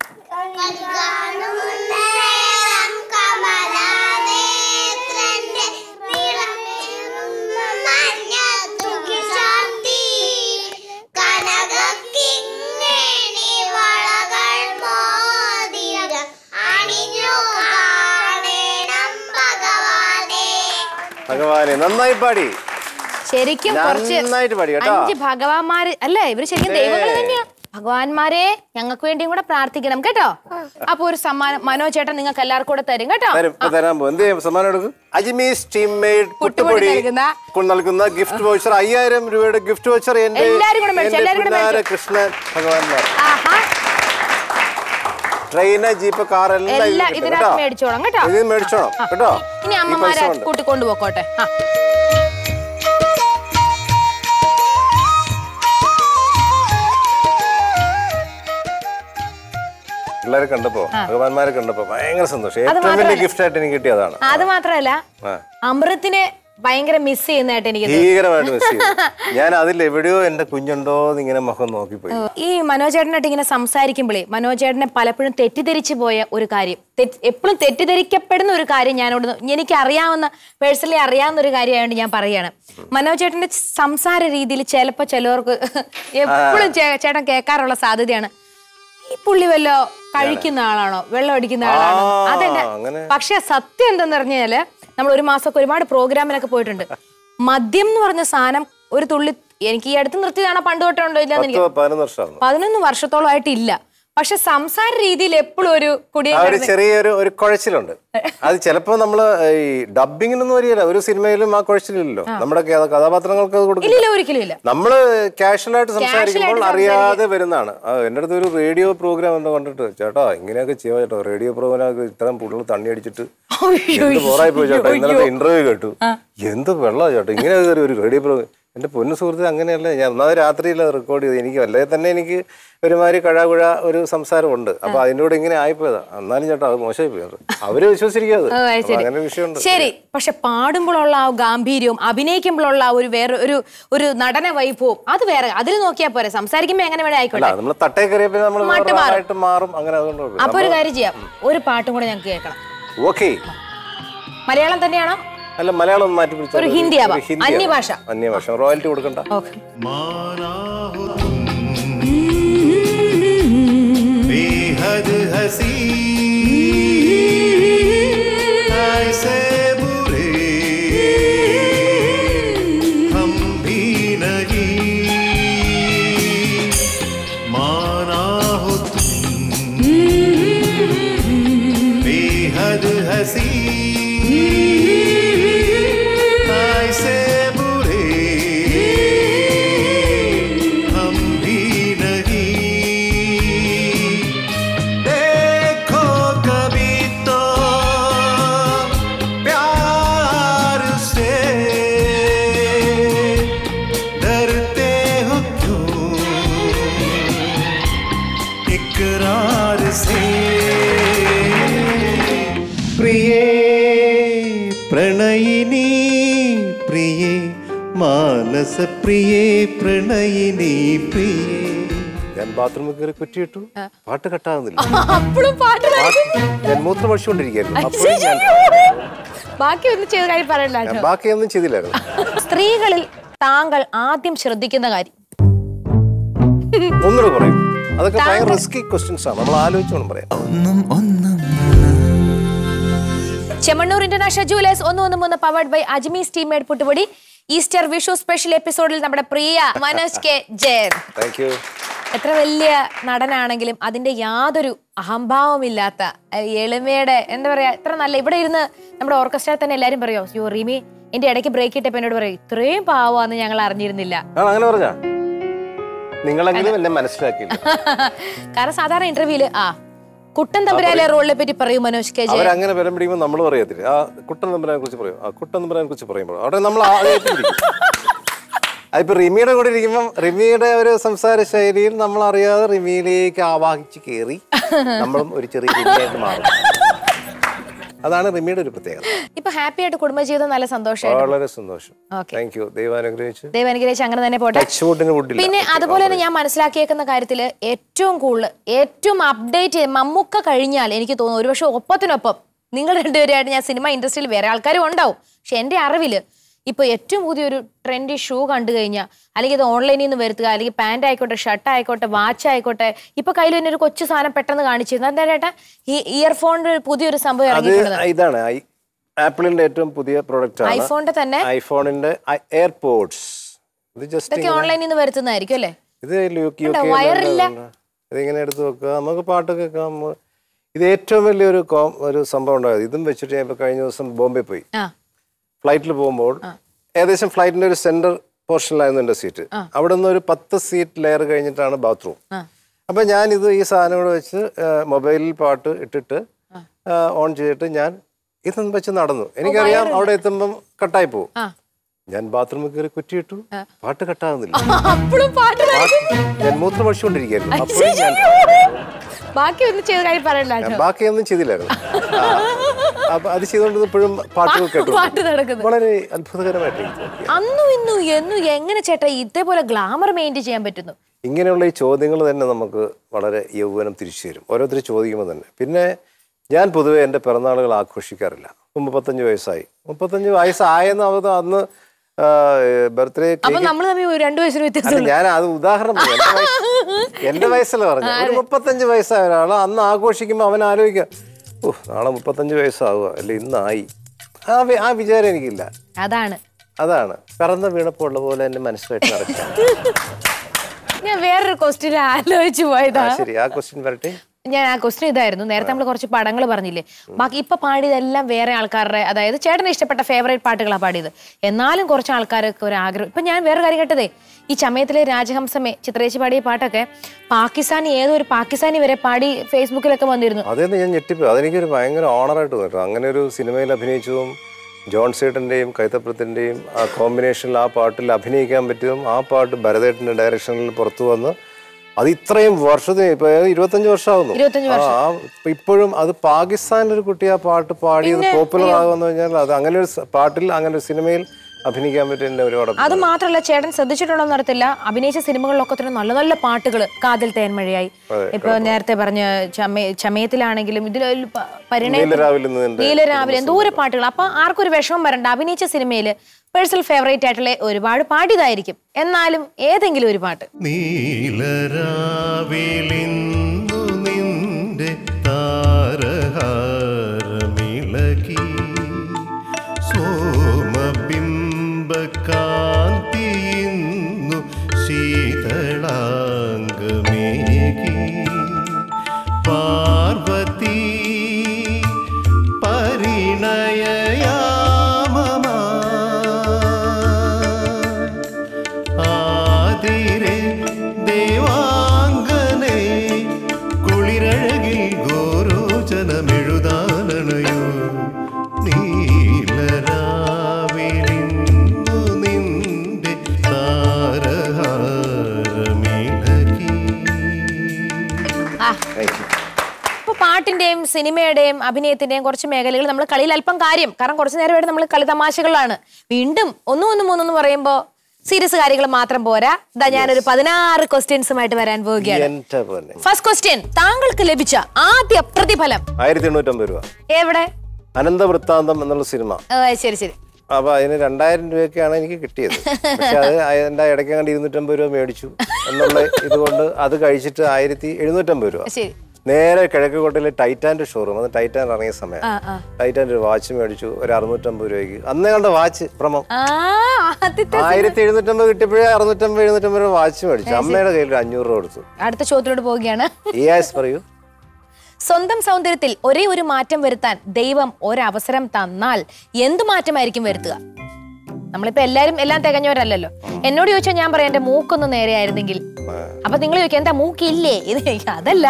കമലാനേത്രന്റെ നിറമേറുന്ന മഞ്ഞത്തുകിശാന്തി. കനകക്കിങ്ങിണി വളകൾ മോതിരം അണിഞ്ഞു കാണേണം ഭഗവാനേ ഭഗവാനെ നന്നായി പാടി ശരിക്കും കുറച്ച് നന്നായിട്ട് പാടി കേട്ടോ അഞ്ച് ഭഗവാന്മാര് അല്ലേ ഇവര് ശരിക്കും ദൈവങ്ങൾ തന്നെയാ ഭഗവാന്മാരെ ഞങ്ങൾക്ക് വേണ്ടിയും കൂടെ പ്രാർത്ഥിക്കണം കേട്ടോ അപ്പൊ ഒരു സമ്മാനം മനോജ് ചേട്ടൻ നിങ്ങൾക്ക് എല്ലാവർക്കും കൂടെ തരും കേട്ടോ തരും ഇപ്പൊ തരാൻ പോകും എന്ത് ചെയ്യും സമ്മാനം എടുക്കും അജ്മീസ് ടീം മെയ്ഡ് പുട്ടുപൊടി പുട്ടുപൊടി നൽകുന്ന കൊണ്ട് നൽകുന്ന ഗിഫ്റ്റ് വോച്ചർ അയ്യായിരം രൂപയുടെ ഗിഫ്റ്റ് വോച്ചർ എന്റെ എല്ലാവരും കൂടെ മേടിച്ചോ, എന്റെ എല്ലാവരും കൂടെ പിന്നാലെ മേടിച്ചോ. കൃഷ്ണൻ ഭഗവാൻമാർ ആഹാ ട്രെയിന് ജീപ്പ് കാർ എല്ലാം ഇതിൽ എല്ലാം കിട്ടും ഇതിനകത്ത് കേട്ടോ. മേടിച്ചോളാം കേട്ടോ ഇത് മേടിച്ചോണം ആ. കേട്ടോ ഇനി ഈ അമ്മമാരെ പൈസ കൊണ്ട്. കൂട്ടി കൊണ്ടുപോക്കോട്ടെ ആ പിള്ളേരെ കണ്ടപ്പോ ഭഗവാന്മാരെ കണ്ടപ്പോ ഭയങ്കര സന്തോഷം ഏറ്റവും വലിയ മാത്രമല്ല- ഗിഫ്റ്റ് ആയിട്ട് എനിക്ക് കിട്ടിയതാണ് അത് മാത്രമല്ല ആ. അമൃത്തിനെ ഭയങ്കര മിസ് ചെയ്യുന്നതായിട്ട് എനിക്ക് തോന്നി. ഭീകരമായിട്ട് മിസ് ചെയ്തു ഞാൻ അതിൽ എവിടെയോ എന്റെ കുഞ്ഞുണ്ടോ എന്ന് ഇങ്ങനെ മുഖം നോക്കിപ്പോയി ഈ മനോജേട്ടനായിട്ട് ഇങ്ങനെ സംസാരിക്കുമ്പോഴേ മനോജേട്ടനെ പലപ്പോഴും തെറ്റിദ്ധരിച്ചു പോയ ഒരു കാര്യം എപ്പോഴും തെറ്റിദ്ധരിക്കപ്പെടുന്ന ഒരു കാര്യം ഞാനോട് എനിക്ക് അറിയാവുന്ന പേഴ്സണലി അറിയാവുന്ന ഒരു കാര്യമായതുകൊണ്ട് ഞാൻ പറയാണ് മനോജേട്ടന്റെ സംസാര രീതിയിൽ ചിലപ്പോൾ ചിലവർക്ക് എപ്പോഴും ചേട്ടൻ കേൾക്കാറുള്ള സാധ്യതയാണ് ഈ പുള്ളി വല്ലോ കഴിക്കുന്ന ആളാണോ വെള്ളം അടിക്കുന്ന ആളാണോ ആ, അതെന്നെ അങ്ങനെ. പക്ഷെ സത്യം എന്തെന്ന് പറഞ്ഞാല് നമ്മൾ ഒരു മാസമൊക്കെ ഒരുപാട് പ്രോഗ്രാമിനൊക്കെ പോയിട്ടുണ്ട് മദ്യം എന്ന് പറഞ്ഞ സാധനം ഒരു തുള്ളി എനിക്ക് ഈ അടുത്ത് നിർത്തിയതാണോ പണ്ട് തൊട്ടേ ഉണ്ടോ ഇല്ലെന്ന് എനിക്ക് പത്ത് പതിനൊന്ന് വർഷമാണ് പതിനൊന്ന് വർഷത്തോളമായിട്ട് ഇല്ല പക്ഷെ സംസാര രീതിയിൽ എപ്പോഴും ഒരു കുടിയ ആ ഒരു ചെറിയൊരു ഒരു കുഴച്ചിലുണ്ട് അത് ചിലപ്പോ നമ്മള് ഈ ഡബിങ്ങിനൊന്നും വരികയില്ല ഒരു സിനിമയിലും ആ കുഴച്ചിലില്ലല്ലോ നമ്മുടെ കഥ- കഥാപാത്രങ്ങൾക്ക് അത് കൊടുക്കില്ല ഇല്ല ഒരിക്കലും ഇല്ല നമ്മള് കാഷ്വലായിട്ട് സംസാരിക്കുമ്പോൾ ആയിട്ട് അറിയാതെ വരുന്നതാണ് ആ, എൻ്റെ അടുത്ത് ഒരു റേഡിയോ പ്രോഗ്രാം എന്ന് കണ്ടിട്ട് ചേട്ടാ ഇങ്ങനെയൊക്കെ ചെയ്യാം ചേട്ടാ റേഡിയോ പ്രോഗ്രാം ഇത്രയും പുള്ളികൾ തണ്ണി അടിച്ചിട്ട് എന്ത് ബോറായി പോയി ചേട്ടാ ഇന്നലത്തെ ഇന്റർവ്യൂ കേട്ടു എന്ത് വെള്ളമാ ചേട്ടാ ഇങ്ങനെ ഒരു- ഒരു റേഡിയോ പ്രോഗ്രാം എന്റെ പൊന്നു സുഹൃത്ത് അങ്ങനെയല്ല ഞാൻ ഒന്നാമത് രാത്രിയിൽ റെക്കോർഡ് ചെയ്ത് എനിക്ക് അല്ലേ തന്നെ എനിക്ക് ഒരുമാതിരി കഴാകുഴ ഒരു സംസാരമുണ്ട് അപ്പൊ അതിൻ്റെ കൂടെ ഇങ്ങനെ ആയിപ്പോയതാ എന്നാലും ചേട്ടാ അത് മോശമായി പോയി അത്. അവര് വിശ്വസിക്കാതെ ഓ, അത് ശരി. അങ്ങനെ ഒരു വിഷയമുണ്ട് ശരി പക്ഷെ പാടുമ്പോഴുള്ള ആ ഗാംഭീര്യവും അഭിനയിക്കുമ്പോഴുള്ള ആ ഒരു വേറെ ഒരു ഒരു നടന വൈഭവവും അത് വേറെ അതിൽ നോക്കിയാൽ പോരെ സംസാരിക്കുമ്പോ എങ്ങനെ വേണേ അല്ല ആയിക്കോട്ടെ നമ്മൾ തട്ടേ കയറിയപ്പോൾ നമ്മൾ മാറ്റ് മാറും. ആയിട്ട് മാറും അങ്ങനെ അതുകൊണ്ട് അപ്പൊ ഒരു കാര്യം ചെയ്യാം ഒരു പാട്ടും കൂടെ ഞങ്ങൾക്ക് കേൾക്കണം ഓക്കെ മലയാളം തന്നെയാണോ അല്ല മലയാളം ഒന്ന് മാറ്റി പിടിച്ചാൽ ഒരു മതി. ഹിന്ദി ആവാം. ഒരു ഹിന്ദി അന്യഭാഷ. ആവാം. അന്യഭാഷ റോയൽറ്റി കൊടുക്കണ്ട ഓക്കെ माना हो तुम बेहद हसी ऐसे बुरे हम भी नहीं माना हो तुम बेहद हसी ऐसे बुरे हम भी नहीं देखो कभी तो प्यार से डरते हो क्यों इकरार से प्रिय प्रणयिनी प्रिय मानस प्रिय प्रणयिनी प्रिय ഞാൻ ബാത്റൂമിൽ കയറി കുറ്റിയിട്ടു പാട്ട് കട്ടാകുന്നില്ല അപ്പോഴും പാട്ട് ഞാൻ മൂത്രം ഒഴിച്ചുകൊണ്ടിരിക്കുകയായിരുന്നു അപ്പോഴും ഞാൻ ബാക്കി ഒന്നും ചെയ്ത കാര്യം പറയണ്ട ഞാൻ ബാക്കിയൊന്നും ചെയ്തില്ലായിരുന്നു സ്ത്രീകളിൽ താങ്കൾ ആദ്യം ശ്രദ്ധിക്കുന്ന കാര്യം ഒന്നുകൂടെ പറയും അതൊക്കെ ഭയങ്കര റിസ്കി ക്വസ്റ്റ്യൻസ് ആണ് നമ്മൾ ആലോചിച്ചോണം പറയാം ചെമ്മണ്ണൂർ ഇന്റർനാഷണൽ ജുവലേഴ്സ് ഒന്ന് ഒന്ന് മൂന്ന് പവർഡ് ബൈ അജ്മി സ്റ്റീമേഡ് പുട്ടുപൊടി ഈസ്റ്റർ വിഷു സ്പെഷ്യൽ എപ്പിസോഡിൽ നമ്മുടെ പ്രിയ Manoj K Jayan thank you എത്ര വലിയ നടനാണെങ്കിലും അതിന്റെ യാതൊരു അഹംഭാവമില്ലാത്ത അഹ് എളിമയുടെ എന്താ പറയാ എത്ര നല്ല ഇവിടെ ഇരുന്ന് നമ്മുടെ ഓർക്കസ്ട്രയിൽ തന്നെ എല്ലാരും പറയോ യോ റീമി എന്റെ ഇടയ്ക്ക് ബ്രേക്ക് ഇട്ടപ്പോ എന്നോട് പറയും ഇത്രയും പാവാന്ന് ഞങ്ങൾ അറിഞ്ഞിരുന്നില്ല ആ അങ്ങനെ പറഞ്ഞ നിങ്ങളെങ്കിലും എന്നെ മനസ്സിലാക്കിയില്ല കാരണം സാധാരണ ഇന്റർവ്യൂല് ആ കുട്ടൻ തമ്പുരാലെ റോളിനെ പറ്റി പറയൂ മനോജ് കെ ജയൻ അവരങ്ങനെ ബലം പിടിക്കുമ്പോൾ നമ്മൾ പറയത്തില്ല ആ കുട്ടൻ നമ്പരാനെ കുറിച്ച് പറയും ആ കുട്ടൻ നമ്പരാനെ കുറിച്ച് പറയുമ്പോൾ അവിടെ നമ്മൾ ആദ്യമായിട്ട് പിടിക്കും അതിപ്പോ റിമിയുടെ കൂടെ ഇരിക്കുമ്പോൾ റിമിയുടെ ഒരു സംസാര ശൈലിയിൽ നമ്മൾ അറിയാതെ റിമിയിലേക്ക് ആവാഹിച്ച് കയറി നമ്മളും ഒരു ചെറിയ റിമിയായിട്ട് മാറും അതാണ് റിമിയുടെ ഒരു പ്രത്യേകത ഇപ്പൊ ഹാപ്പി ആയിട്ട് കുടുംബജീവിതം നല്ല സന്തോഷമായിട്ട് വളരെ സന്തോഷം Okay. താങ്ക് യു ദൈവം അനുഗ്രഹിച്ച് ദൈവം അനുഗ്രഹിച്ച് അങ്ങനെ തന്നെ പോട്ടെ ടച്ച് വുഡിന് വുഡില്ല പിന്നെ അതുപോലെ തന്നെ ഞാൻ മനസ്സിലാക്കിയേക്കുന്ന കാര്യത്തിൽ ഏറ്റവും കൂടുതൽ ഏറ്റവും അപ്ഡേറ്റ് മമ്മൂക്ക കഴിഞ്ഞാൽ എനിക്ക് തോന്നുന്നു ഒരുപക്ഷെ ഒപ്പത്തിനൊപ്പം നിങ്ങൾ രണ്ടുപേരായിട്ട് ഞാൻ സിനിമ ഇൻഡസ്ട്രിയിൽ വേറെ ആൾക്കാരും ഉണ്ടാവും പക്ഷെ എൻ്റെ അറിവിൽ ഇപ്പൊ ഏറ്റവും പുതിയൊരു ട്രെൻഡി ഷൂ കണ്ടു കഴിഞ്ഞാൽ അല്ലെങ്കിൽ ഇത് ഓൺലൈനിൽ നിന്ന് വരുത്തുക അല്ലെങ്കിൽ പാന്റ് ആയിക്കോട്ടെ ഷർട്ട് ആയിക്കോട്ടെ വാച്ച് ആയിക്കോട്ടെ ഇപ്പൊ കയ്യിൽ തന്നെ ഒരു കൊച്ചു സാധനം പെട്ടെന്ന് കാണിച്ചിരുന്നു എന്താ ചേട്ടാ ഈ ഇയർഫോണിന്റെ പുതിയൊരു സംഭവം അത് ഇറങ്ങിയിട്ടുണ്ട് ഇതാണ് ഐ- ആപ്പിളിന്റെ ഏറ്റവും പുതിയ പ്രൊഡക്റ്റ് ആണ് ഐഫോണിന്റെ തന്നെ ഐഫോണിന്റെ എയർപോർട്സ് ഇത് ജസ്റ്റ് ഇതൊക്കെ ഓൺലൈനിൽ നിന്ന് വരുത്തുന്നതായിരിക്കും അല്ലേ ഇത് യു കെ ഉണ്ടോ? വയറില്ല. ഇതിങ്ങനെ എടുത്ത് വെക്കുക നമുക്ക് പാട്ട് കേൾക്കാം നമ്മ- ഇത് ഏറ്റവും വലിയൊരു കോം ഒരു സംഭവം ഉണ്ടായത് ഇതും വെച്ചിട്ട് ഞാൻ ഇപ്പൊ കഴിഞ്ഞ ദിവസം ബോംബെ പോയി ആ ഫ്ലൈറ്റിൽ പോകുമ്പോൾ ഏകദേശം ഫ്ലൈറ്റിന്റെ ഒരു സെന്റർ പോർഷനിലായിരുന്നു എന്റെ സീറ്റ് അവിടെ നിന്ന് ഒരു പത്ത് സീറ്റ് ലെയർ കഴിഞ്ഞിട്ടാണ് ബാത്റൂം ആ. അപ്പൊ ഞാൻ ഇത് ഈ സാധനം കൂടെ വെച്ച് മൊബൈലിൽ പാട്ട് ഇട്ടിട്ട് ഓൺ ചെയ്തിട്ട് ഞാൻ ഇതും വെച്ച് നടന്നു എനിക്കറിയാം അവിടെ എത്തുമ്പം കട്ടായി പോകും ആ ഞാൻ ബാത്റൂമിൽ കയറി കുറ്റിയിട്ടു പാട്ട് കട്ടാകുന്നില്ല അപ്പോഴും പാട്ട് പാട്ട് ഞാൻ മൂത്രം ഒഴിച്ചുകൊണ്ടിരിക്കുകയായിരുന്നു അപ്പോഴും ഞാൻ ബാക്കി ഒന്നും ചെയ്ത കാര്യം പറയണ്ട ഞാൻ ബാക്കിയൊന്നും ചെയ്തില്ലായിരുന്നു ആ, അപ്പൊ അത് ചെയ്തുകൊണ്ടിരുന്നപ്പോഴും പാട്ടുകൾ കേട്ടു പാട്ട് നടക്കുന്നത് വളരെ അത്ഭുതകരമായിട്ട് എനിക്ക് തോന്നി. അന്നും ഇന്നും എന്നും എങ്ങനെ ചേട്ടാ ഇതേപോലെ ഗ്ലാമർ മെയിൻറ്റെയിൻ ചെയ്യാൻ പറ്റുന്നു ഇങ്ങനെയുള്ള ഈ ചോദ്യങ്ങൾ തന്നെ നമുക്ക് വളരെ യൗവനം തിരിച്ചു തരും ഓരോരുത്തർ ചോദിക്കുമ്പോൾ തന്നെ പിന്നെ ഞാൻ പൊതുവെ എൻ്റെ പിറന്നാളുകൾ ആഘോഷിക്കാറില്ല മുപ്പത്തഞ്ച് വയസ്സായി മുപ്പത്തഞ്ച് വയസ്സായെന്ന് അത് അന്ന് ബർത്ത്ഡേ അപ്പൊ നമ്മൾ തമ്മിൽ ഒരു രണ്ടു വയസ്സിന് അല്ല വ്യത്യാസം ഞാൻ അത് ഉദാഹരണം പറഞ്ഞു. എന്റെ വയസ്സ് എന്റെ വയസ്സല്ല പറഞ്ഞു ഒരു മുപ്പത്തഞ്ച് വയസ്സായ ഒരാൾ അന്ന് ആഘോഷിക്കുമ്പോൾ അവൻ ആലോചിക്കുക ഓ നാളെ മുപ്പത്തഞ്ച് വയസ്സാവുക അല്ലെ ഇന്നായി ആ വി- ആ വിചാരം എനിക്കില്ല അതാണ് അതാണ് പിറന്ന വീണപ്പോൾ ഉള്ള പോലെ എന്നെ മനസ്സിലായിട്ട് നടക്കുക ഞാൻ വേറൊരു ക്വസ്റ്റ്യൻ ആലോചിച്ചു ആ, പോയതാ ശരി ആ ക്വസ്റ്റ്യൻ വരട്ടെ ഞാൻ ആ ക്വസ്റ്റ്യൻ ഇതായിരുന്നു നേരത്തെ നമ്മൾ കുറച്ച് പടങ്ങൾ പറഞ്ഞില്ലേ ബാക്കി ഇപ്പൊ പാടിയതെല്ലാം വേറെ ആൾക്കാരുടെ അതായത് ചേട്ടന് ഇഷ്ടപ്പെട്ട ഫേവറേറ്റ് പാട്ടുകളാണ് പാടിയത് എന്നാലും കുറച്ച് ആൾക്കാർക്ക് ഒരു ആഗ്രഹം ഇപ്പൊ ഞാൻ വേറെ കാര്യം കേട്ടതേ ഈ ചമയത്തിലെ രാജഹംസമേ ചിത്രേച്ചി പാടിയ പാട്ടൊക്കെ പാകിസ്ഥാനി ഏതോ ഒരു പാകിസ്ഥാനി വരെ പാടി ഫേസ്ബുക്കിലൊക്കെ വന്നിരുന്നു അതേന്ന് ഞാൻ ഞെട്ടിപ്പോയി അതെനിക്കൊരു ഭയങ്കര ഓണറായിട്ട് തോന്നി കേട്ടോ അങ്ങനെ ഒരു സിനിമയിൽ അഭിനയിച്ചതും ജോൺ സീട്ടൻ്റെയും കൈത്തപ്പുറത്തിൻ്റെയും ആ കോമ്പിനേഷനിൽ ആ പാട്ടിൽ അഭിനയിക്കാൻ പറ്റിയതും ആ പാട്ട് ഭരതേട്ടൻ്റെ ഡയറക്ഷനിൽ പുറത്തു വന്ന് അത് ഇത്രയും വർഷത്തിന് ഇപ്പൊ ഇരുപത്തഞ്ച് വർഷമാകുന്നു ഇരുപത്തഞ്ച് ആ, ആ, ഇപ്പൊ ഇപ്പോഴും അത് പാകിസ്ഥാനിൽ ഒരു കുട്ടി ആ പാട്ട് പാടിയത് പോപ്പുലർ ആകുമെന്ന് കഴിഞ്ഞാൽ അത് അങ്ങനെ ഒരു സ- പാട്ടിൽ അങ്ങനെ ഒരു സിനിമയിൽ അഭിനയിക്കാൻ പറ്റിയ ഒരുപാട് അത് മാത്രമല്ല ചേട്ടൻ ശ്രദ്ധിച്ചിട്ടുണ്ടോ എന്നറിയത്തില്ല അഭിനയിച്ച സിനിമകളിലൊക്കെ തന്നെ നല്ല നല്ല പാട്ടുകൾ കാതിൽ തേന്മഴയായി ഇപ്പൊ നേരത്തെ പറഞ്ഞ ചമയ ചമയത്തിലാണെങ്കിലും ഇതിൽ പരിണയ നീലരാവിൽ നിന്ന് നിന്റെ നീലരാവിലെ എന്തോരം പാട്ടുകൾ അപ്പൊ ആർക്കും ഒരു വിഷമം വരണ്ട അഭിനയിച്ച സിനിമയില് പേഴ്സണൽ ഫേവറേറ്റ് ആയിട്ടുള്ള ഒരുപാട് പാടിയതായിരിക്കും എന്നാലും ഏതെങ്കിലും ഒരു പാട്ട് നീലരാവിലിന്നു നിന്റെ താരഹാരമിളകി സോമബിംബകാന്തിയിന്നു ശീതളാംഗമേകി പാർവതി പരിണയയാമമാ ആതിരെ ദേവാംഗനെ കുളിരഴകിൽ ഗോരോചനമെഴുതാനണയോ നീലരാവിലിന്നു നിന്റെ താരഹാരമിളകി Thank you. ഇപ്പൊ പാട്ടിന്റെയും സിനിമയുടെയും അഭിനയത്തിന്റെയും കുറച്ച് മേഖലകൾ നമ്മൾ കളിയിൽ അല്പം കാര്യം കാരണം കുറച്ച് നേരമായിട്ട് നമ്മൾ കളി തമാശകളാണ് വീണ്ടും ഒന്നും ഒന്നും മൂന്നൊന്നും പറയുമ്പോ സീരിയസ് കാര്യങ്ങൾ മാത്രം പോരാ ഇതാ ഞാനൊരു പതിനാറ് ക്വസ്റ്റ്യൻസുമായിട്ട് വരാൻ പോവുകയാണ് എന്റെ പോലെ ഫസ്റ്റ് ക്വസ്റ്റ്യൻ താങ്കൾക്ക് ലഭിച്ച ആദ്യ പ്രതിഫലം ആയിരത്തി എണ്ണൂറ്റമ്പത് രൂപ എവിടെ അനന്തവൃത്താന്തം എന്നുള്ള സിനിമ ആ, ശരി ശരി അപ്പൊ അതിന് രണ്ടായിരം രൂപയൊക്കെയാണ് എനിക്ക് കിട്ടിയത് പക്ഷെ അത് എന്റെ ഇടയ്ക്ക് കണ്ട് ഇരുന്നൂറ്റമ്പത് രൂപ മേടിച്ചു എന്നുള്ള ഇതുകൊണ്ട് അത് കഴിച്ചിട്ട് ആയിരത്തി എഴുന്നൂറ്റമ്പത് രൂപ ശരി നേരെ കിഴക്കുകോട്ടയിലെ ടൈറ്റാന്റെ ഷോറൂം അത് ടൈറ്റാൻ ഇറങ്ങിയ സമയം ആ ആ ടൈറ്റാന്റെ ഒരു വാച്ച് മേടിച്ചു ഒരു അറുന്നൂറ്റമ്പത് രൂപയ്ക്ക് അന്നേ കണ്ട വാച്ച് പ്രമം ആ ആദ്യത്തെ ആയിരത്തി എഴുന്നൂറ്റമ്പത് കിട്ടിയപ്പോഴേ അറുന്നൂറ്റമ്പത് എഴുന്നൂറ്റമ്പത് രൂപ വാച്ച് മേടിച്ചു അമ്മയുടെ കയ്യിൽ ഒരു അഞ്ഞൂറ് രൂപ കൊടുത്തു അടുത്ത ചോദ്യത്തിലോട്ട് പോവുകയാണ് ഈ ആസ് പറയൂ സ്വന്തം സൗന്ദര്യത്തിൽ ഒരേ ഒരു മാറ്റം വരുത്താൻ ദൈവം ഒരവസരം തന്നാൽ എന്ത് മാറ്റമായിരിക്കും വരുത്തുക നമ്മളിപ്പോ എല്ലാരും എല്ലാം തികഞ്ഞവരല്ലല്ലോ എന്നോട് ചോദിച്ചാൽ ഞാൻ പറയാം എന്റെ മൂക്കൊന്ന് നേരെയായിരുന്നെങ്കിൽ അപ്പൊ നിങ്ങൾ ചോദിക്കാം എന്താ മൂക്കില്ലേ ഇത് അതല്ല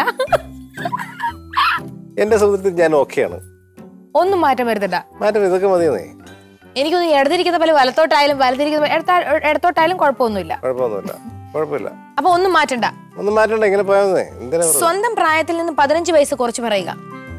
എന്റെ സൗന്ദര്യത്തിൽ ഞാൻ ഓക്കെയാണ് ഒന്നും മാറ്റം വരുത്തണ്ട മാറ്റം ഇതൊക്കെ മതിയെന്നേ എനിക്കൊന്ന് ഇടതിരിക്കുന്ന പോലെ വലത്തോട്ടായാലും വലതിരിക്കുന്ന പോലെ ഇടത്താ- ഇടത്തോട്ടായാലും കുഴപ്പമൊന്നുമില്ല കുഴപ്പമൊന്നുമില്ല കുഴപ്പമില്ല അപ്പൊ ഒന്നും മാറ്റണ്ട ഒന്നും മാറ്റണ്ട ഇങ്ങനെ പോയാൽ മതി എന്തിനാ വെറുതെ? സ്വന്തം പ്രായത്തിൽ നിന്ന് പതിനഞ്ച് വയസ്സ് കുറച്ച് പറയുക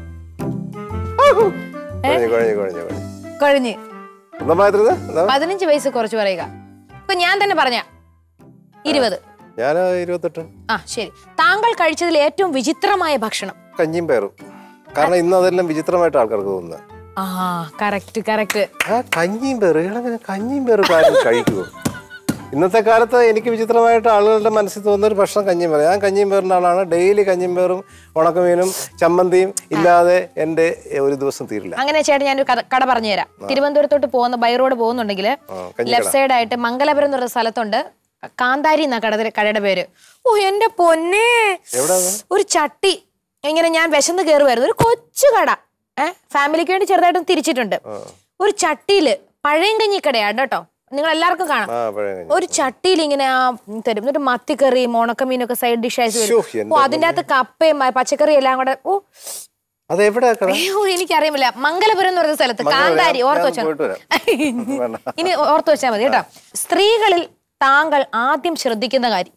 കുഴഞ്ഞു കുഴഞ്ഞു കുഴഞ്ഞു കുഴഞ്ഞു കഴിഞ്ഞ് സ്വന്തം പ്രായത്തിൽ എന്താ പതിനഞ്ച് വയസ്സ് കുറച്ച് പറയുക ഇപ്പൊ ഞാൻ തന്നെ പറഞ്ഞ ഇരുപത് ഞാൻ ഇരുപത്തെട്ട് ആ ശരി താങ്കൾ കഴിച്ചതിൽ ഏറ്റവും വിചിത്രമായ ഭക്ഷണം കഞ്ഞിയും പേറും കാരണം ഇന്ന് അതെല്ലാം വിചിത്രമായിട്ട് ആൾക്കാർക്ക് തോന്നുന്നത് ആ കറക്റ്റ് കറക്റ്റ് ആ കഞ്ഞിയും പേറ് ഇയാളങ്ങനെ കഞ്ഞിയും പേറ് കാര്യം കഴിക്കുമോ ഇന്നത്തെ കാലത്ത് എനിക്ക് വിചിത്രമായിട്ട് ആളുകളുടെ മനസ്സിൽ തോന്നുന്ന ഒരു ഭക്ഷണം കഞ്ഞിയും പേറ് ഞാൻ കഞ്ഞിയും പേറിൻ്റെ ആളാണ് ഡെയിലി കഞ്ഞിയും പേറും ഉണക്കമീനും ചമ്മന്തിയും ഇല്ലാതെ എൻ്റെ ഒരു ദിവസം തീരില്ല അങ്ങനെ ചേട്ടൻ ഞാനൊരു കഥ- കട പറഞ്ഞു തരാം തിരുവനന്തപുരത്തോട്ട് പോകുന്ന ബൈ റോഡ് പോകുന്നുണ്ടെങ്കിൽ കഞ്ഞിക്കട. ലെഫ്റ്റ് സൈഡ് ആയിട്ട് മംഗലപുരം എന്ന് പറയുന്ന സ്ഥലത്തുണ്ട് കാന്താരി എന്നാ കട കടയുടെ പേര് ഓ എന്റെ പൊന്നെ എവിടെയാ അത്? ഒരു ചട്ടി ഇങ്ങനെ ഞാൻ വിശന്ന് കയറുമായിരുന്നു ഒരു കൊച്ചു കട ഏഹ് ഫാമിലിക്ക് വേണ്ടി ചെറുതായിട്ടും തിരിച്ചിട്ടുണ്ട് ഒരു ചട്ടിയില് പഴയങ്കഞ്ഞി കടയാണ് കേട്ടോ നിങ്ങൾ എല്ലാവർക്കും കാണാം ആ പഴയ കഞ്ഞി ഒരു ചട്ടിയിൽ ഇങ്ങനെ ആ തരും എന്നിട്ട് മത്തിക്കറിയും ഉണക്കമീനൊക്കെ സൈഡ് ഡിഷ് ആയിട്ട് ശ്ശോ, വരും എന്റെ ഓ അതിന്റെ അകത്ത് കപ്പയും ആ, പച്ചക്കറിയും എല്ലാം കൂടെ ഓ അത് എവിടെയാ കട അയ്യോ എനിക്കറിയില്ല മംഗലപുരം എന്ന് പറയുന്ന സ്ഥലത്ത് മംഗലപുരം, കാന്താരി ഞാൻ ഓർത്ത് വെച്ചാൽ പോയിട്ട് വരാം. വേണ്ട. ഇനി ഓർത്ത് വെച്ചാൽ മതി കേട്ടോ സ്ത്രീകളിൽ താങ്കൾ ആദ്യം ശ്രദ്ധിക്കുന്ന കാര്യം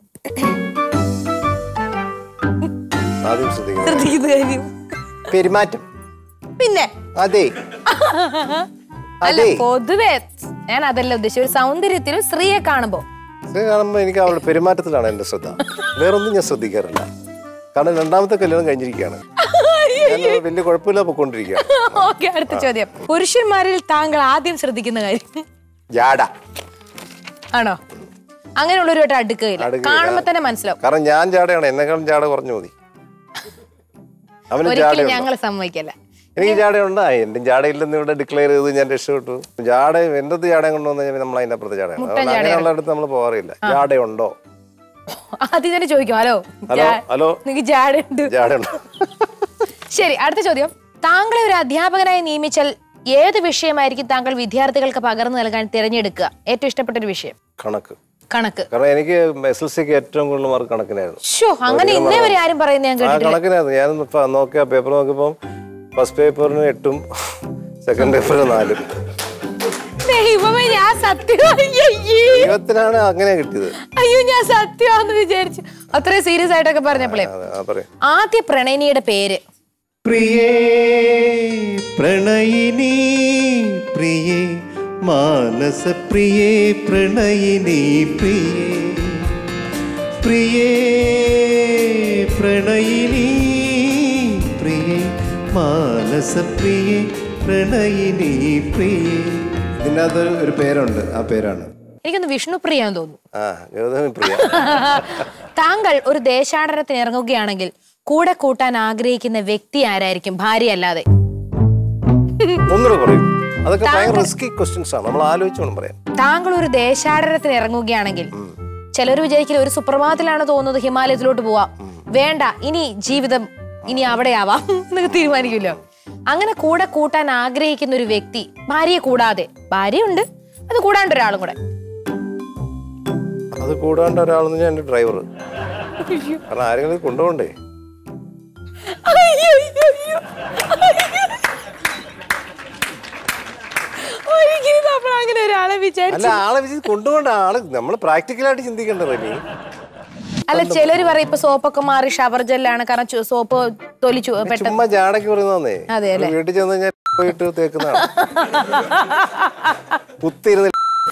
ആദ്യം ശ്രദ്ധിക്കുന്നത് ശ്രദ്ധിക്കുന്ന കാര്യം പെരുമാറ്റം പിന്നെ അതെ അല്ല അതെ പൊതുവെ ഞാൻ അതല്ല ഉദ്ദേശിച്ചത് ഒരു സൗന്ദര്യത്തിലും സ്ത്രീയെ കാണുമ്പോ ഇത് കാണുമ്പോൾ എനിക്ക് അവളുടെ പെരുമാറ്റത്തിലാണ് എൻ്റെ ശ്രദ്ധ വേറൊന്നും ഞാൻ ശ്രദ്ധിക്കാറില്ല കാരണം രണ്ടാമത്തെ കല്യാണം കഴിഞ്ഞിരിക്കുകയാണ് ഞാൻ വലിയ കുഴപ്പമില്ല പൊയ്ക്കൊണ്ടിരിക്കുകയാണ് ഓക്കെ അടുത്ത ചോദ്യം പുരുഷന്മാരിൽ താങ്കൾ ആദ്യം ശ്രദ്ധിക്കുന്ന കാര്യം ജാട ആണോ അങ്ങനെയുള്ളൊരു അടുക്കുകയില്ല അടുക്കുകയില്ല. കാണുമ്പോ തന്നെ മനസ്സിലാവും കാരണം ഞാൻ ജാടയാണ് എന്നെക്കാളും ജാട കുറഞ്ഞു മതി അവന് ഒരിക്കലും ജാടയുണ്ട് ഞങ്ങൾ സമ്മതിക്കല്ല എനിക്ക് ജാടയുണ്ട് ആ എന്റെ ജാടയില്ലെന്ന് ഇവിടെ ഡിക്ലെയർ ചെയ്ത് ഞാൻ രക്ഷപ്പെട്ടു ജാട എന്റെ ജാടയും കൊണ്ടുവന്ന് കഴിഞ്ഞാൽ നമ്മൾ അതിന്റെ അപ്പുറത്ത് ജാടയാണ് മുട്ടൻ അതുകൊണ്ട് ജാടയാണ്. അങ്ങനെയുള്ള അടുത്ത് നമ്മൾ പോകാറില്ല ജാടയുണ്ടോ ആദ്യം തന്നെ ചോദിക്കും ഹലോ ഹലോ, ഹലോ. നിനക്ക് ജാടുണ്ട് ജാടുണ്ട് ശരി അടുത്ത ചോദ്യം താങ്കളെ ഒരു അധ്യാപകനായി നിയമിച്ചാൽ ഏത് വിഷയമായിരിക്കും താങ്കൾ വിദ്യാർത്ഥികൾക്ക് പകർന്നു നൽകാൻ തിരഞ്ഞെടുക്കുക ഏറ്റവും ഇഷ്ടപ്പെട്ട ഒരു വിഷയം കണക്ക് കണക്ക് കാരണം എനിക്ക് എസ് എൽ സിക്ക് ഏറ്റവും കൂടുതൽ മാർക്ക് കണക്കിനായിരുന്നു ഷോ അങ്ങനെ ഇന്നേ വരെ ആരും പറയുന്നത് ഞാൻ ആ കേട്ടിട്ടില്ല കണക്കിനായിരുന്നു ഞാൻ ഇപ്പൊ നോക്കിയ പേപ്പർ നോക്കിയപ്പം ഫസ്റ്റ് പേപ്പറിന് എട്ടും സെക്കൻഡ് പേപ്പറിന് നാലും ദൈവമേ ഞാൻ സത്യം അയ്യയ്യേ. ദൈവത്തിനാണ് അങ്ങനെ കിട്ടിയത് അയ്യോ ഞാൻ സത്യമാന്ന് വിചാരിച്ചു അത്രയും സീരിയസ് ആയിട്ടൊക്കെ പറഞ്ഞപ്പോളേ അതെ, ആ പറയാം ആദ്യ പ്രണയിനിയുടെ പേര് പ്രിയേ പ്രണയിനി പ്രിയേ മാനസ പ്രിയേ പ്രണയിനി പ്രിയേ പ്രിയേ പ്രണയിനി പ്രിയേ മാനസ പ്രിയേ പ്രണയിനി പ്രിയേ ഇതിനകത്ത് ഒരു പേരുണ്ട് ആ പേരാണ് എനിക്കൊന്ന് വിഷ്ണുപ്രിയാന്ന് തോന്നുന്നു ആ ഗൗതമി പ്രിയ താങ്കൾ ഒരു ദേശാടനത്തിന് ഇറങ്ങുകയാണെങ്കിൽ കൂടെ കൂട്ടാൻ ആഗ്രഹിക്കുന്ന വ്യക്തി ആരായിരിക്കും ഭാര്യ അല്ലാതെ ഒന്നുകൂടെ പറയും അതൊക്കെ ഭയങ്കര റിസ്കി ക്വസ്റ്റ്യൻസ് ആണ് നമ്മൾ ആലോചിച്ചോണം പറയാം താങ്കൾ ഒരു ദേശാടനത്തിന് ഇറങ്ങുകയാണെങ്കിൽ ചിലർ വിചാരിക്കില്ല ഒരു സുപ്രഭാതത്തിലാണ് തോന്നുന്നത് ഹിമാലയത്തിലോട്ട് പോവാം വേണ്ട ഇനി ജീവിതം ഇനി അവിടെ ആവാം എന്നൊക്കെ തീരുമാനിക്കുമല്ലോ അങ്ങനെ കൂടെ കൂട്ടാൻ ആഗ്രഹിക്കുന്ന ഒരു വ്യക്തി ഭാര്യയെ കൂടാതെ ഭാര്യയുണ്ട് അത് കൂടാണ്ട് ഒരാളും കൂടെ അത് കൂടാണ്ട് ഒരാളെന്ന് ഞാൻ എൻ്റെ ഡ്രൈവർ കാരണം ആരെങ്കിലും കൊണ്ടുപോകണ്ടേ അയ്യോ, അയ്യോ, അയ്യോ. ഒരിക്കലും നമ്മൾ അങ്ങനെ ഒരാളെ വിചാരിച്ചു അല്ല ആളെ വിജയ് കൊണ്ടുപോകണ്ട ആള് നമ്മൾ പ്രാക്ടിക്കലായിട്ട് ചിന്തിക്കേണ്ടത് ഇനി അല്ല ചിലര് പറയും ഇപ്പൊ സോപ്പൊക്കെ മാറി ഷവർ ജെല്ലാണ് കാരണം ചു- സോപ്പ് തൊലിച്ചു പെട്ടെന്ന് ചുമ്മാ ജാടയ്ക്ക് പറയുന്നേ അതെ അല്ലേ? വീട്ടിൽ ചെന്ന് കഴിഞ്ഞാൽ പോയിട്ട് തേക്കുന്നതാണ് കുത്തിരുന്ന്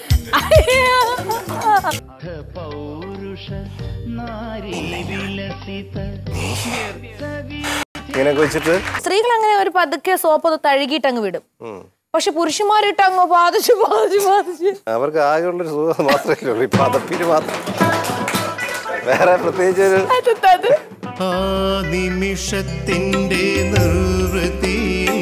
ഇങ്ങനെയൊക്കെ വെച്ചിട്ട് സ്ത്രീകൾ അങ്ങനെ ഒരു പതുക്കെ സോപ്പ് ഒന്ന് തഴുകിയിട്ട് അങ്ങ് വിടും ഉം. പക്ഷെ പുരുഷന്മാരിട്ട് അങ്ങ് ബാധിച്ചു ബാധിച്ചു ബാധിച്ചു അവർക്ക് ആകെയുള്ളൊരു സുഖം മാത്രമേ ഉള്ളൂ ഈ പദപ്പിന് മാത്രം വേറെ പ്രത്യേകിച്ച് ഒരു അത് അത് ആ നിമിഷത്തിൻ്റെ നിർവൃത്തി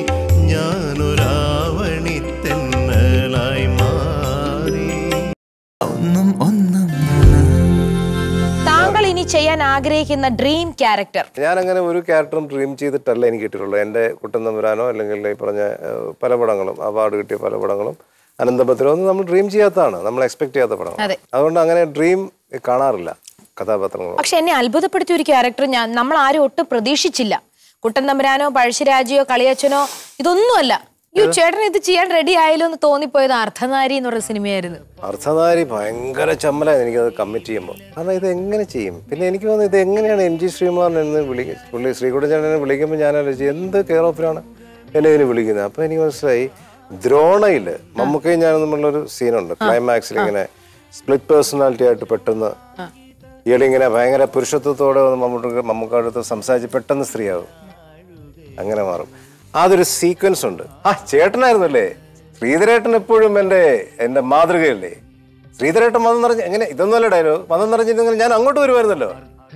ഞാനൊരാവണിത്തെന്നലായി മാറി ഒന്നും ഒന്നും താങ്കൾ ഇനി ചെയ്യാൻ ആഗ്രഹിക്കുന്ന ഡ്രീം ക്യാരക്ടർ ഞാൻ അങ്ങനെ ഒരു ക്യാരക്ടറും ഡ്രീം ചെയ്തിട്ടല്ല എനിക്ക് കിട്ടിയിട്ടുള്ളൂ എൻ്റെ കുട്ടൻ തമ്പുരാനോ അല്ലെങ്കിൽ ഈ പറഞ്ഞ ഏഹ്, പല പടങ്ങളും അവാർഡ് കിട്ടിയ പല പടങ്ങളും അനന്തപത്രോ ഒന്നും നമ്മൾ ഡ്രീം ചെയ്യാത്തതാണ് നമ്മൾ എക്സ്പെക്ട് ചെയ്യാത്ത പടങ്ങൾ അതെ. അതുകൊണ്ട് അങ്ങനെ ഡ്രീം കാണാറില്ല കഥാപാത്രങ്ങൾ പക്ഷെ എന്നെ അത്ഭുതപ്പെടുത്തിയ ഒരു ക്യാരക്ടർ ഞാൻ നമ്മൾ ആരും ഒട്ടും പ്രതീക്ഷിച്ചില്ല കുട്ടൻ തമ്പുരാനോ പഴശ്ശിരാജയോ കളിയച്ഛനോ ഇതൊന്നുമല്ല യു ചേട്ടൻ ഇത് ചെയ്യാൻ റെഡി ആയല്ലോ എന്ന് തോന്നിപ്പോയത് അർദ്ധനാരി എന്ന് പറഞ്ഞ സിനിമയായിരുന്നു അർത്ഥധാരി ഭയങ്കര ചമ്മലായിരുന്നു എനിക്കത് കമ്മിറ്റ് ചെയ്യുമ്പോൾ കാരണം ഇത് എങ്ങനെ ചെയ്യും പിന്നെ എനിക്ക് തോന്നുന്നു ഇത് എങ്ങനെയാണ് എം ജി ശ്രീകുമാറിനെ എന്ന് വിളിക്കുക പുള്ളി ശ്രീകുട്ടൻ വിളിക്കുമ്പോൾ ഞാൻ ആലോചിച്ചു എന്ത് കെയർ ഓഫിലാണ് എന്നെ ഇതിന് വിളിക്കുന്നത് അപ്പോൾ എനിക്ക് മനസ്സിലായി ദ്രോണയിൽ മമ്മൂക്കയും ഞാനും തമ്മിലുള്ളൊരു സീനുണ്ട് ക്ലൈമാക്സിൽ ഇങ്ങനെ സ്പ്ലിറ്റ് പേഴ്സണാലിറ്റി ആയിട്ട് പെട്ടെന്ന് ഇയാളിങ്ങനെ ഭയങ്കര പുരുഷത്വത്തോടെ വന്ന് മമ്മൂട്ടി മമ്മൂക്കടുത്ത് സംസാരിച്ച് പെട്ടെന്ന് സ്ത്രീയാവും അങ്ങനെ മാറും അതൊരു സീക്വൻസ് ഉണ്ട് ആ ചേട്ടനായിരുന്നല്ലേ ശ്രീധരേട്ടൻ എപ്പോഴും എൻ്റെ എൻ്റെ മാതൃകയല്ലേ ശ്രീധരേട്ടൻ മതം നിറഞ്ഞ് എങ്ങനെ ഇതൊന്നുമല്ല ഡയലോഗ് മതം നിറഞ്ഞിരുന്നെങ്കിൽ ഞാൻ അങ്ങോട്ട് വരുമായിരുന്നല്ലോ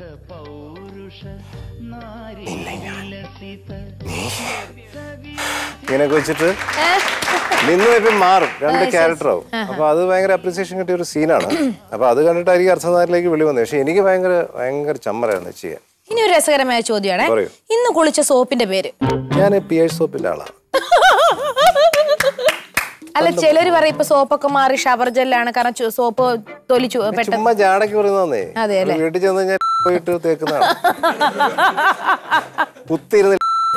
ഇങ്ങനെയൊക്കെ വെച്ചിട്ട് നിന്ന് ഇപ്പം മാറും രണ്ട് ക്യാരക്ടറാവും അപ്പൊ അത് ഭയങ്കര അപ്രിസിയേഷൻ കിട്ടിയ ഒരു സീനാണ് അപ്പൊ അത് കണ്ടിട്ടായിരിക്കും അർത്ഥനാരിലേക്ക് വിളി വന്നത് പക്ഷെ എനിക്ക് ഭയങ്കര ഭയങ്കര ചമ്മരായിരുന്നു ചെയ്യാൻ ഇനി ഒരു രസകരമായ ചോദ്യമാണ് പറയൂ. ഇന്ന് കുളിച്ച സോപ്പിന്റെ പേര് ഞാൻ പിയേഴ്സ് സോപ്പിന്റെ ആളാണ് അല്ല ചിലര് പറയും ഇപ്പൊ സോപ്പൊക്കെ മാറി ഷവർ ജെല്ലാണ് കാരണം ചു- സോപ്പ് തൊലിച്ചു പെട്ടെന്ന് ചുമ്മാ ജാടയ്ക്ക് പറയുന്നേ അതെ അല്ലേ? വീട്ടിൽ ചെന്ന് കഴിഞ്ഞാൽ പോയിട്ട് തേക്കുന്നതാണ് കുത്തിരുന്ന്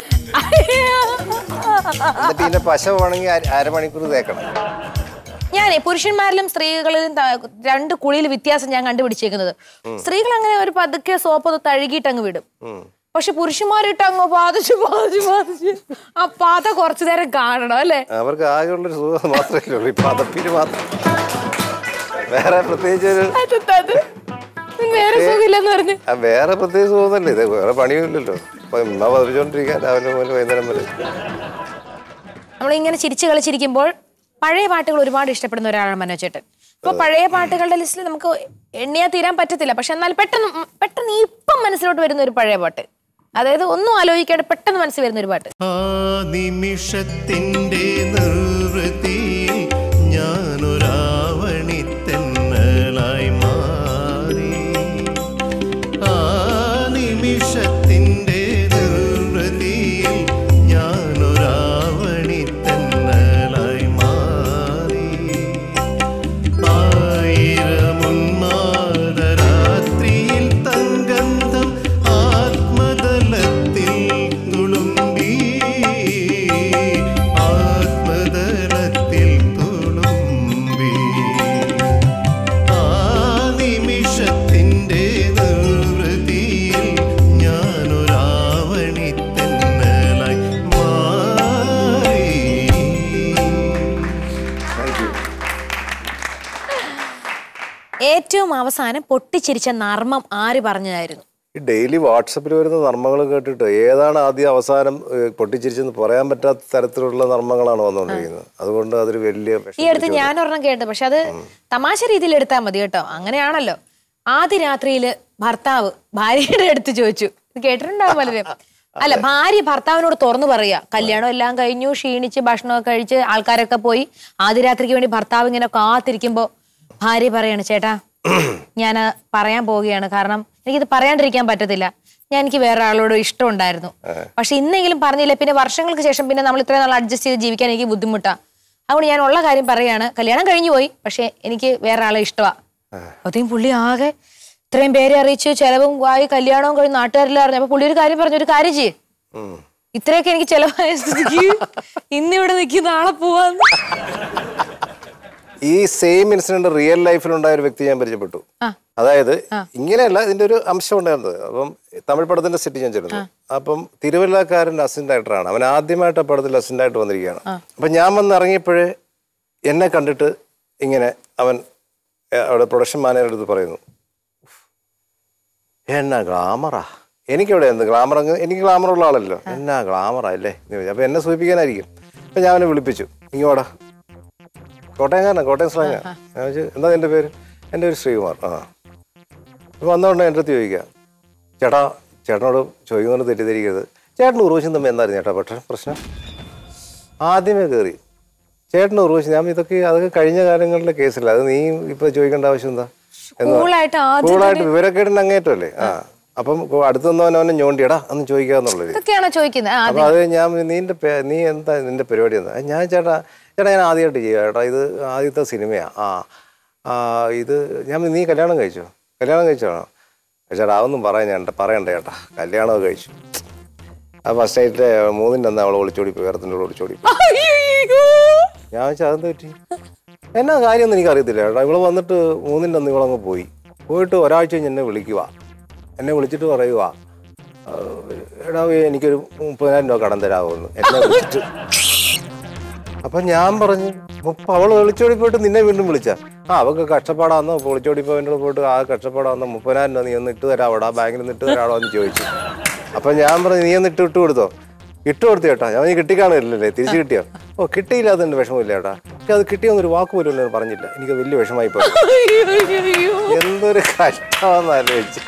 എന്നിട്ട് ഇതിന്റെ പശ വേണമെങ്കിൽ അര- അരമണിക്കൂർ തേക്കണം ഞാനേ പുരുഷന്മാരിലും സ്ത്രീകളിലും ത- രണ്ട് കുളിയിൽ വ്യത്യാസം ഞാൻ കണ്ടുപിടിച്ചേക്കുന്നത് സ്ത്രീകൾ അങ്ങനെ ഒരു പതുക്കെ സോപ്പ് ഒന്ന് തഴുകിയിട്ട് അങ്ങ് വിടും പക്ഷെ പുരുഷന്മാരിട്ട് അങ്ങ് ബാധിച്ചു ബാധിച്ചു ബാധിച്ചു ആ പാത കുറച്ചു നേരം കാണണം അല്ലേ അവർക്ക് ആകെയുള്ളൊരു സുഖം മാത്രമേ ഉള്ളൂ ഈ പദപ്പിന് മാത്രം വേറെ പ്രത്യേകിച്ച് ഒരു അത് അത് വേറെ സുഖമില്ലെന്ന് പറഞ്ഞു ആ, വേറെ പ്രത്യേകിച്ച് സുഖമൊന്നുമല്ലേ ഇത് വേറെ പണിയൊന്നുമില്ലല്ലോ അപ്പൊ ഉമ്മ പതിപ്പിച്ചോണ്ടിരിക്കാൻ രാവിലെ മുതൽ വൈകുന്നേരം വരെ നമ്മളിങ്ങനെ ചിരിച്ചു കളിച്ചിരിക്കുമ്പോൾ പഴയ പാട്ടുകൾ ഒരുപാട് ഇഷ്ടപ്പെടുന്ന ഒരാളാണ് മനോജേട്ടൻ അപ്പൊ പഴയ പാട്ടുകളുടെ ലിസ്റ്റിൽ നമുക്ക് എണ്ണിയാ തീരാൻ പറ്റത്തില്ല പക്ഷെ എന്നാൽ പെട്ടെന്ന് ഉം പെട്ടെന്ന് ഇപ്പം മനസ്സിലോട്ട് വരുന്ന ഒരു പഴയ പാട്ട് അതായത് ഒന്നും ആലോചിക്കാതെ പെട്ടെന്ന് മനസ്സിൽ വരുന്ന ഒരു പാട്ട് ആ നിമിഷത്തിൻ്റെ നിർവൃത്തി ഞാനൊരാവണിത്തെന്നലായി മാറി ഏറ്റവും അവസാനം പൊട്ടിച്ചിരിച്ച നർമ്മം ആര് പറഞ്ഞതായിരുന്നു ഈ ഡെയിലി വാട്സപ്പിൽ വരുന്ന നർമ്മങ്ങൾ കേട്ടിട്ട് ഏതാണ് ആദ്യം അവസാനം ഏഹ്, പൊട്ടിച്ചിരിച്ചെന്ന് പറയാൻ പറ്റാത്ത തരത്തിലുള്ള നർമ്മങ്ങളാണ് വന്നുകൊണ്ടിരിക്കുന്നത് അതുകൊണ്ട് അതൊരു വലിയ ഈ വിഷമം അടുത്ത് ഞാൻ ഒരെണ്ണം കേട്ടു പക്ഷെ അത് തമാശ രീതിയിൽ എടുത്താൽ മതി കേട്ടോ അങ്ങനെയാണല്ലോ ആദ്യ രാത്രിയില് ഭർത്താവ് ഭാര്യയുടെ അടുത്ത് ചോദിച്ചു ഇത് കേട്ടിട്ടുണ്ടാവും പലരും അല്ല ഭാര്യ ഭർത്താവിനോട് തുറന്നു പറയാ കല്യാണം എല്ലാം കഴിഞ്ഞു ക്ഷീണിച്ച് ഭക്ഷണമൊക്കെ കഴിച്ച് ആൾക്കാരൊക്കെ പോയി ആദ്യ രാത്രിക്ക് വേണ്ടി ഭർത്താവ് ഇങ്ങനെ കാത്തിരിക്കുമ്പോ ഭാര്യ പറയാണ് ചേട്ടാ ഞാൻ പറയാൻ പോവുകയാണ് കാരണം എനിക്കിത് പറയാണ്ടിരിക്കാൻ പറ്റത്തില്ല ഞാൻ എനിക്ക് വേറെ ആളോട് ഇഷ്ടമുണ്ടായിരുന്നു പക്ഷെ ഇന്നെങ്കിലും പറഞ്ഞില്ല പിന്നെ വർഷങ്ങൾക്ക് ശേഷം പിന്നെ നമ്മൾ ഇത്രയും നാൾ അഡ്ജസ്റ്റ് ചെയ്ത് ജീവിക്കാൻ എനിക്ക് ബുദ്ധിമുട്ടാ അതുകൊണ്ട് ഞാൻ ഉള്ള കാര്യം പറയാണ് കല്യാണം കഴിഞ്ഞു പോയി പക്ഷെ എനിക്ക് വേറെ ആളെ ഇഷ്ടമാ അപ്പോഴത്തേക്കും പുള്ളി ആകെ ഇത്രയും പേരെ അറിയിച്ച് ചെലവും ആയി കല്യാണവും കഴിഞ്ഞ് നാട്ടുകാരെല്ലാം അറിഞ്ഞു അപ്പൊ പുള്ളി ഒരു കാര്യം പറഞ്ഞു ഒരു കാര്യം ചെയ്യ് ഉം. ഇത്രയൊക്കെ എനിക്ക് ചെലവായ സ്ഥിതിക്ക് ഇന്നിവിടെ നിൽക്കി നാളെ പോവാന്ന് ഈ സെയിം ഇൻസിഡന്റ് റിയൽ ലൈഫിൽ ഉണ്ടായ ഒരു വ്യക്തി ഞാൻ പരിചയപ്പെട്ടു ആ. അതായത് ഇങ്ങനെയല്ല ഇതിന്റെ ഒരു അംശം ഉണ്ടായിരുന്നത് അപ്പം തമിഴ് പടത്തിന്റെ സെറ്റ് ഞാൻ ചേരുന്നു അപ്പം തിരുവല്ലക്കാരൻ്റെ അസിസ്റ്റന്റ് ഡയറക്ടറാണ് അവൻ ആദ്യമായിട്ട് ആ പടത്തിൽ അസിസ്റ്റന്റ് ആയിട്ട് വന്നിരിക്കുകയാണ് അപ്പൊ ഞാൻ വന്ന് ഇറങ്ങിയപ്പോഴേ എന്നെ കണ്ടിട്ട് ഇങ്ങനെ അവൻ ഏ, അവിടെ പ്രൊഡക്ഷൻ മാനേജറുടെ അടുത്ത് പറയുന്നു എന്നാ ഗ്ലാമറാ എനിക്കെവിടെ എന്ത് ഗ്ലാമർ അങ്ങ് എനിക്ക് ഗ്ലാമർ ഉള്ള ആളല്ലോ എന്നാ ഗ്ലാമറാ അല്ലേ എന്ന് ചോദിച്ചു. അപ്പൊ എന്നെ സൂചിപ്പിക്കാനായിരിക്കും അപ്പൊ ഞാൻ അവനെ വിളിപ്പിച്ചു ഇങ്ങോടാ കോട്ടയംകാരനാ കോട്ടയം സ്ലാങ്ങാ ഞാൻ ചോദിച്ചു എന്താ നിന്റെ പേര് എൻ്റെ പേര് ശ്രീകുമാർ ആ അപ്പോൾ വന്നതുകൊണ്ട് എൻ്റെ അടുത്ത് ചോദിക്കുക ചേട്ടാ ചേട്ടനോട് ചോദിക്കുന്നതുകൊണ്ട് തെറ്റിദ്ധരിക്കരുത് ചേട്ടന് ഉറവശം തമ്മിൽ എന്തായിരുന്നു ചേട്ടാ പക്ഷേ പ്രശ്നം ആദ്യമേ കയറി ചേട്ടന് ഉറവശം ഞാൻ ഇതൊക്കെ അതൊക്കെ കഴിഞ്ഞ കാലങ്ങളിലെ കേസില്ല അത് നീ ഇപ്പൊ ചോദിക്കേണ്ട ആവശ്യം എന്താ എന്ന് കൂളായിട്ട് ആദ്യം കൂളായിട്ട് വിവരക്കേടിന്റെ അങ്ങേറ്റമല്ലേ ആ അപ്പം അടുത്ത് വന്നവൻ അവനെ ഞോണ്ടിയടാ ഒന്ന് ചോദിക്കാന്നുള്ളത് ഇതൊക്കെയാണോ ചോദിക്കുന്നത് ആ അപ്പൊ അത് ഞാൻ നീന്റെ പേ- നീ എന്താ നിന്റെ പരിപാടി എന്താ "ഏ, ഞാൻ ചേട്ടാ ചേട്ടാ ഞാൻ ആദ്യമായിട്ട് ചെയ്യാം ചേട്ടാ ഇത് ആദ്യത്തെ സിനിമയാ ആ ആ ഇത് ഞാൻ നീ കല്യാണം കഴിച്ചോ കല്യാണം കഴിച്ചോണോ ചേട്ടാ അതൊന്നും പറയാൻ ഞാൻ പറയണ്ട ചേട്ടാ കല്യാണമൊക്കെ കഴിച്ചു ആ ഫസ്റ്റ് നൈറ്റിലെ മൂന്നിൻ്റെ അന്ന് അവൾ ഒളിച്ചോടി പോയി വേറത്തിൻ്റെ ഒളിച്ചോടി പോയി അയ്യോ. ഞാൻ വെച്ചാൽ അതെന്ത് പറ്റി എന്നാ കാര്യമൊന്നും എനിക്കറിയത്തില്ല ചേട്ടാ ഇവള് വന്നിട്ട് മൂന്നിൻ്റെ അന്ന് ഇവളങ്ങ് പോയി പോയിട്ട് ഒരാഴ്ച കഴിഞ്ഞ് എന്നെ വിളിക്കുക എന്നെ വിളിച്ചിട്ട് പറയുക "ആ, എടാ എനിക്കൊരു മുപ്പതിനായിരം രൂപ കടം തരാമെന്ന് എന്നെ വിളിച്ചിട്ട് അപ്പൊ ഞാൻ പറഞ്ഞു മുപ്പ അവള് ഒളിച്ചോടി പോയിട്ട് നിന്നെ വീണ്ടും വിളിച്ച ആ അവക്ക് കഷ്ടപ്പാടാന്നോ ഒളിച്ചോടി പോയിട്ട് പോയിട്ട് ആ കഷ്ടപ്പാടാന്നോ മുപ്പതിനായിരം രൂപ നീ ഒന്ന് ഇട്ട് തരാവോടാ ബാങ്കിൽ നിന്ന് ഇട്ട് തരാവോ എന്ന് ചോദിച്ചു അപ്പൊ ഞാൻ പറഞ്ഞു നീ ഒന്ന് ഇട്ട് ഇട്ട് കൊടുത്തോ ഇട്ട് കൊടുത്തു ചേട്ടാ ഞാൻ നീ കിട്ടിക്കാണില്ലല്ലേ തിരിച്ചു കിട്ടിയോ ഓ കിട്ടിയില്ല അതെന്റെ വിഷമമില്ല ചേട്ടാ പക്ഷെ അത് കിട്ടിയൊന്നൊരു വാക്ക് പോലും എന്നോട് പറഞ്ഞില്ല എനിക്ക് വലിയ വിഷമായി പോയി അയ്യോ, അയ്യോ, അയ്യോ. എന്തൊരു കഷ്ടമാണെന്ന് ആലോചിച്ച്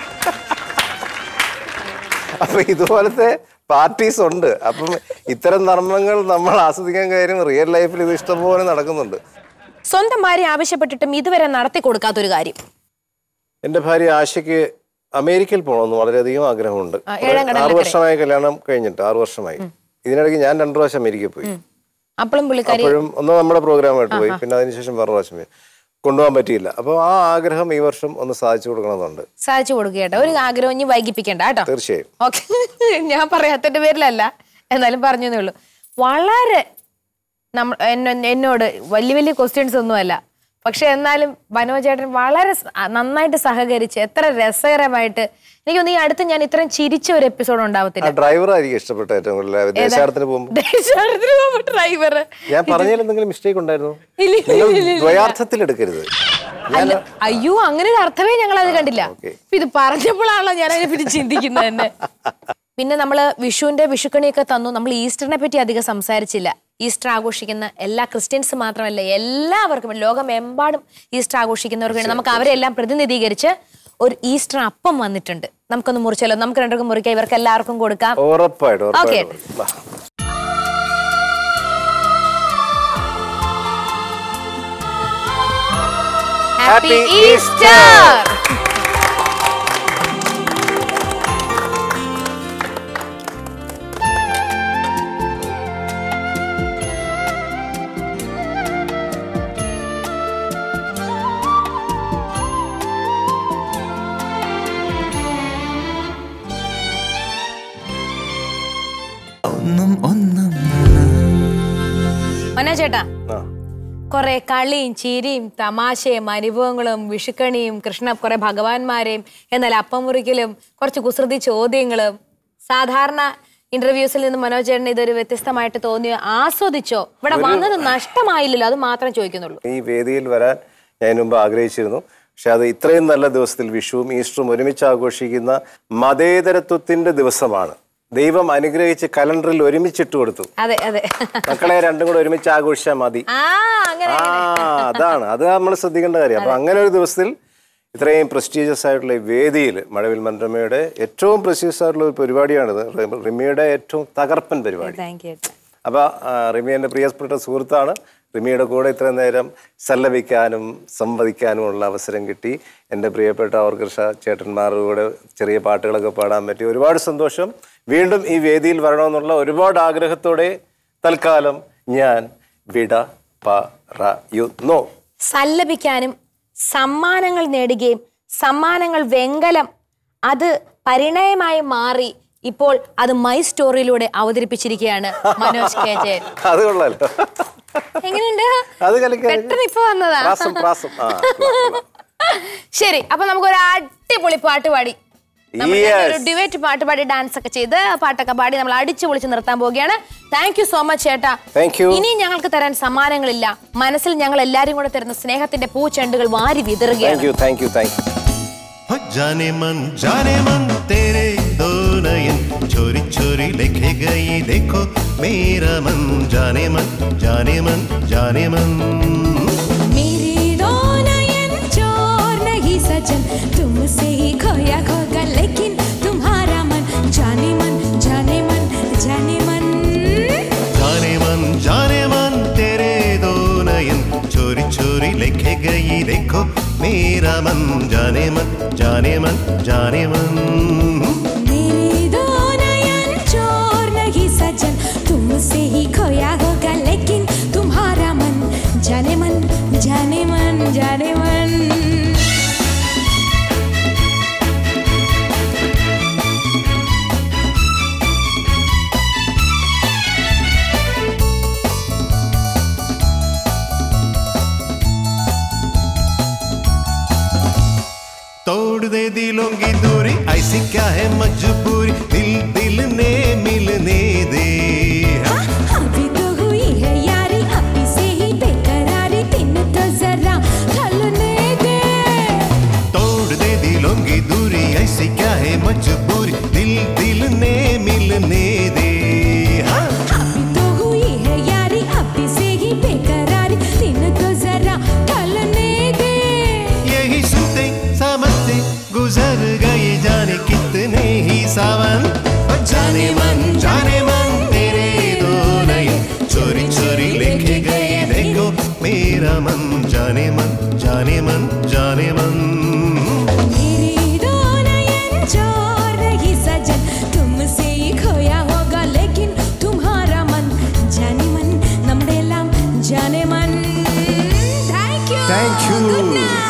അപ്പൊ ഇതുപോലത്തെ പാർട്ടീസ് ഉണ്ട് അപ്പം ഇത്തരം നർമ്മങ്ങൾ നമ്മൾ ആസ്വദിക്കാൻ കാര്യം റിയൽ ലൈഫിൽ ഇത് ഇഷ്ടംപോലെ നടക്കുന്നുണ്ട് സ്വന്തം ഭാര്യ ആവശ്യപ്പെട്ടിട്ടും ഇതുവരെ നടത്തി കൊടുക്കാത്തൊരു കാര്യം എന്റെ ഭാര്യ ആശയ്ക്ക് അമേരിക്കയിൽ പോകണമെന്ന് വളരെയധികം ആഗ്രഹമുണ്ട് ആ, ഏഴാം കടലിലക്കരെ. ആറു വർഷമായി കല്യാണം കഴിഞ്ഞിട്ട് ആറു വർഷമായി ഇതിനിടയ്ക്ക് ഞാൻ രണ്ടു പ്രാവശ്യം അമേരിക്കയിൽ പോയി അപ്പോഴും പുള്ളിക്കാരി അപ്പോഴും ഒന്ന് നമ്മുടെ പ്രോഗ്രാമായിട്ട് പോയി പിന്നെ അതിനുശേഷം വേറെ പ്രാവശ്യം പോയി കൊണ്ടുപോകാൻ പറ്റിയില്ല അപ്പോൾ ആ ആഗ്രഹം ഈ വർഷം ഒന്ന് സാധിച്ചു കൊടുക്കണമെന്നുണ്ട് സാധിച്ചു കൊടുക്കുകേട്ടോ ഒരു ആഗ്രഹം ഇനി വൈകിപ്പിക്കണ്ട കേട്ടോ തീർച്ചയായും ഓക്കെ ഞാൻ പറയാത്തതിന്റെ പേരിലല്ല എന്നാലും പറഞ്ഞേ ഉള്ളൂ വളരെ നമ്മ എന്നെ- എന്നോട് വലിയ വലിയ ക്വസ്റ്റ്യൻസ് ഒന്നുമല്ല പക്ഷെ എന്നാലും മനോജേട്ടൻ വളരെ സ- നന്നായിട്ട് സഹകരിച്ച് എത്ര രസകരമായിട്ട് എനിക്ക് തോന്നുന്നു ഈ അടുത്ത് ഞാൻ ഇത്രയും ചിരിച്ച ഒരു എപ്പിസോഡ് ആ ഉണ്ടാവത്തില്ല ഡ്രൈവറായിരിക്കും ഇഷ്ടപ്പെട്ട ഏറ്റവും കൂടുതൽ ദേശാടനത്തിന് പോകുമ്പോൾ ഡ്രൈവർ ഞാൻ പറഞ്ഞതിൽ എന്തെങ്കിലും മിസ്റ്റേക്ക് ഉണ്ടായിരുന്നു ഇല്ല, നിങ്ങൾ ദ്വയാർത്ഥത്തിൽ എടുക്കരുത് അല്ല അയ്യോ അങ്ങനെ ഒരു അർത്ഥമേ ഞങ്ങൾ അത് കണ്ടില്ല ഓക്കേ. ഇപ്പൊ ഇത് പറഞ്ഞപ്പോഴാണല്ലോ ഞാൻ അതിനെ പറ്റി ചിന്തിക്കുന്നത് തന്നെ പിന്നെ നമ്മള് വിഷുവിന്റെ വിഷുക്കണിയൊക്കെ തന്നു നമ്മൾ ഈസ്റ്ററിനെ പറ്റി അധികം സംസാരിച്ചില്ല ഈസ്റ്റർ ആഘോഷിക്കുന്ന എല്ലാ ക്രിസ്ത്യൻസ് മാത്രമല്ല എല്ലാവർക്കും ലോകമെമ്പാടും ഈസ്റ്റർ ആഘോഷിക്കുന്നവർക്ക് വേണ്ടി നമുക്ക് അവരെല്ലാം പ്രതിനിധീകരിച്ച് ഒരു ഈസ്റ്റർ അപ്പം വന്നിട്ടുണ്ട് നമുക്കൊന്ന് മുറിച്ചാലോ നമുക്ക് രണ്ടുപേർക്കും മുറിക്കാം ഇവർക്ക് എല്ലാവർക്കും കൊടുക്കാം ഉറപ്പായിട്ടും ഓക്കേ. ഉറപ്പായിട്ടും വാ. ഹാപ്പി Happy ഈസ്റ്റർ ഒന്നും ഒന്നും മനോജേട്ടാ ആ. കുറെ കളിയും ചിരിയും തമാശയും അനുഭവങ്ങളും വിഷുക്കണിയും കൃഷ്ണ കുറെ ഭഗവാന്മാരെയും എന്നാൽ അപ്പം മുറിക്കലും കുറച്ച് കുസൃതി ചോദ്യങ്ങളും സാധാരണ ഇന്റർവ്യൂസിൽ നിന്ന് മനോജേട്ടന് ഇതൊരു വ്യത്യസ്തമായിട്ട് തോന്നിയോ ആസ്വദിച്ചോ ഇവിടെ വന്നത് നഷ്ടമായില്ലല്ലോ അത് മാത്രം ചോദിക്കുന്നുള്ളൂ ഈ വേദിയിൽ വരാൻ ഞാൻ ഇതിനു മുമ്പ് ആഗ്രഹിച്ചിരുന്നു പക്ഷെ അത് ഇത്രയും നല്ല ദിവസത്തിൽ വിഷുവും ഈസ്റ്ററും ഒരുമിച്ച് ആഘോഷിക്കുന്ന മതേതരത്വത്തിന്റെ ദിവസമാണ് ദൈവം അനുഗ്രഹിച്ച് കലണ്ടറിൽ ഒരുമിച്ചിട്ട് കൊടുത്തു അതെ അതെ മക്കളെ രണ്ടും കൂടെ ഒരുമിച്ച് ആഘോഷിച്ചാൽ മതി ആ അങ്ങനെ ആ അതാണ് അത് നമ്മൾ ശ്രദ്ധിക്കേണ്ട കാര്യം അപ്പൊ അങ്ങനെ ഒരു ദിവസത്തിൽ ഇത്രയും പ്രസ്റ്റീജിയസ് ആയിട്ടുള്ള ഈ വേദിയിൽ മഴവിൽ മനോരമയുടെ ഏറ്റവും പ്രസ്റ്റീജിയസ് ആയിട്ടുള്ള ഒരു പരിപാടിയാണിത് റി- റിമിയുടെ ഏറ്റവും തകർപ്പൻ പരിപാടി താങ്ക് യു അപ്പോൾ റിമി എൻ്റെ പ്രിയപ്പെട്ട സുഹൃത്താണ് റിമിയുടെ കൂടെ ഇത്രയും നേരം സല്ലപിക്കാനും സംവദിക്കാനും ഉള്ള അവസരം കിട്ടി എൻ്റെ പ്രിയപ്പെട്ട ഓർക്കർഷ ചേട്ടന്മാരുടെ കൂടെ ചെറിയ പാട്ടുകളൊക്കെ പാടാൻ പറ്റി ഒരുപാട് സന്തോഷം വീണ്ടും ഈ വേദിയിൽ വരണമെന്നുള്ള ഒരുപാട് ആഗ്രഹത്തോടെ തൽക്കാലം ഞാൻ വിട പറയുന്നു സല്ലപിക്കാനും സമ്മാനങ്ങൾ നേടുകയും സമ്മാനങ്ങൾ വെങ്കലം അത് പരിണയമായി മാറി ഇപ്പോൾ അത് മൈ സ്റ്റോറിയിലൂടെ അവതരിപ്പിച്ചിരിക്കുകയാണ് മനോജ് കെ ജയൻ അത് കൊള്ളാലോ എങ്ങനെയുണ്ട് അത് കളിക്കാൻ പെട്ടെന്ന് ഇപ്പൊ വന്നതാ പ്രാസം പ്രാസം ആ കൊള്ളാം, ശരി അപ്പൊ നമുക്ക് ഒരു അടിപൊളി പാട്ട് പാടി നമ്മൾ Yes. ഒരു ഡിവേറ്റ് പാട്ട് പാടി ഡാൻസ് ഒക്കെ ചെയ്ത് ആ പാട്ടൊക്കെ പാടി നമ്മൾ അടിച്ചു പൊളിച്ച് നിർത്താൻ പോവുകയാണ് താങ്ക് യു സോ മച്ച് ചേട്ടാ Thank you. ഇനി ഞങ്ങൾക്ക് തരാൻ സമ്മാനങ്ങളില്ല മനസ്സിൽ ഞങ്ങൾ എല്ലാരും കൂടെ തരുന്ന സ്നേഹത്തിന്റെ പൂച്ചെണ്ടുകൾ വാരി താങ്ക് വിതറുകയാണ് you thank you thank you हो जाने मन जाने मन तेरे दो नयन चोरी चोरी लिखे गई देखो मेरा मन जाने मन जाने मन जाने मन मेरे दो नयन चोर नहीं सजन तुमसे ही खोया खोगा लेकिन तुम्हारा मन जाने मन जाने मन जाने मन जाने मन जाने मन तेरे दो नयन चोरी चोरी लिखे गई देखो मेरा मन जाने मन जाने मन जाने मन मेरे दो नयन चोर नहीं सजन तुमसे ही खोया होगा लेकिन तुम्हारा मन जाने मन जाने मन जाने मन तोड़ दे दिलों की दूरी ऐसी क्या है मजबूरी दिल दिल ने मिलने दे अभी तो हुई है यारी अभी से ही बेकरारी दिन तो जरा ढलने दे तोड़ दे दिलों की दूरी ऐसी क्या है मजबूरी दिल दिल ने मिलने दे हाँ अभी तो हुई है यारी अभी से ही बेकरारी दिन तो जरा ढलने दे यही सुनते समझते गुजर गए जाने कितने ही सावन और जाने मन जाने मन तेरे दो नयन चोरी चोरी लेके गए देखो मेरा मन जाने मन जाने मन जाने मन मेरे दो नयन चोर नहीं सजन तुमसे ही खोया होगा लेकिन तुम्हारा मन जाने मन നമ്മുടെ എല്ലാം जाने मन thank you Thank you. Good night.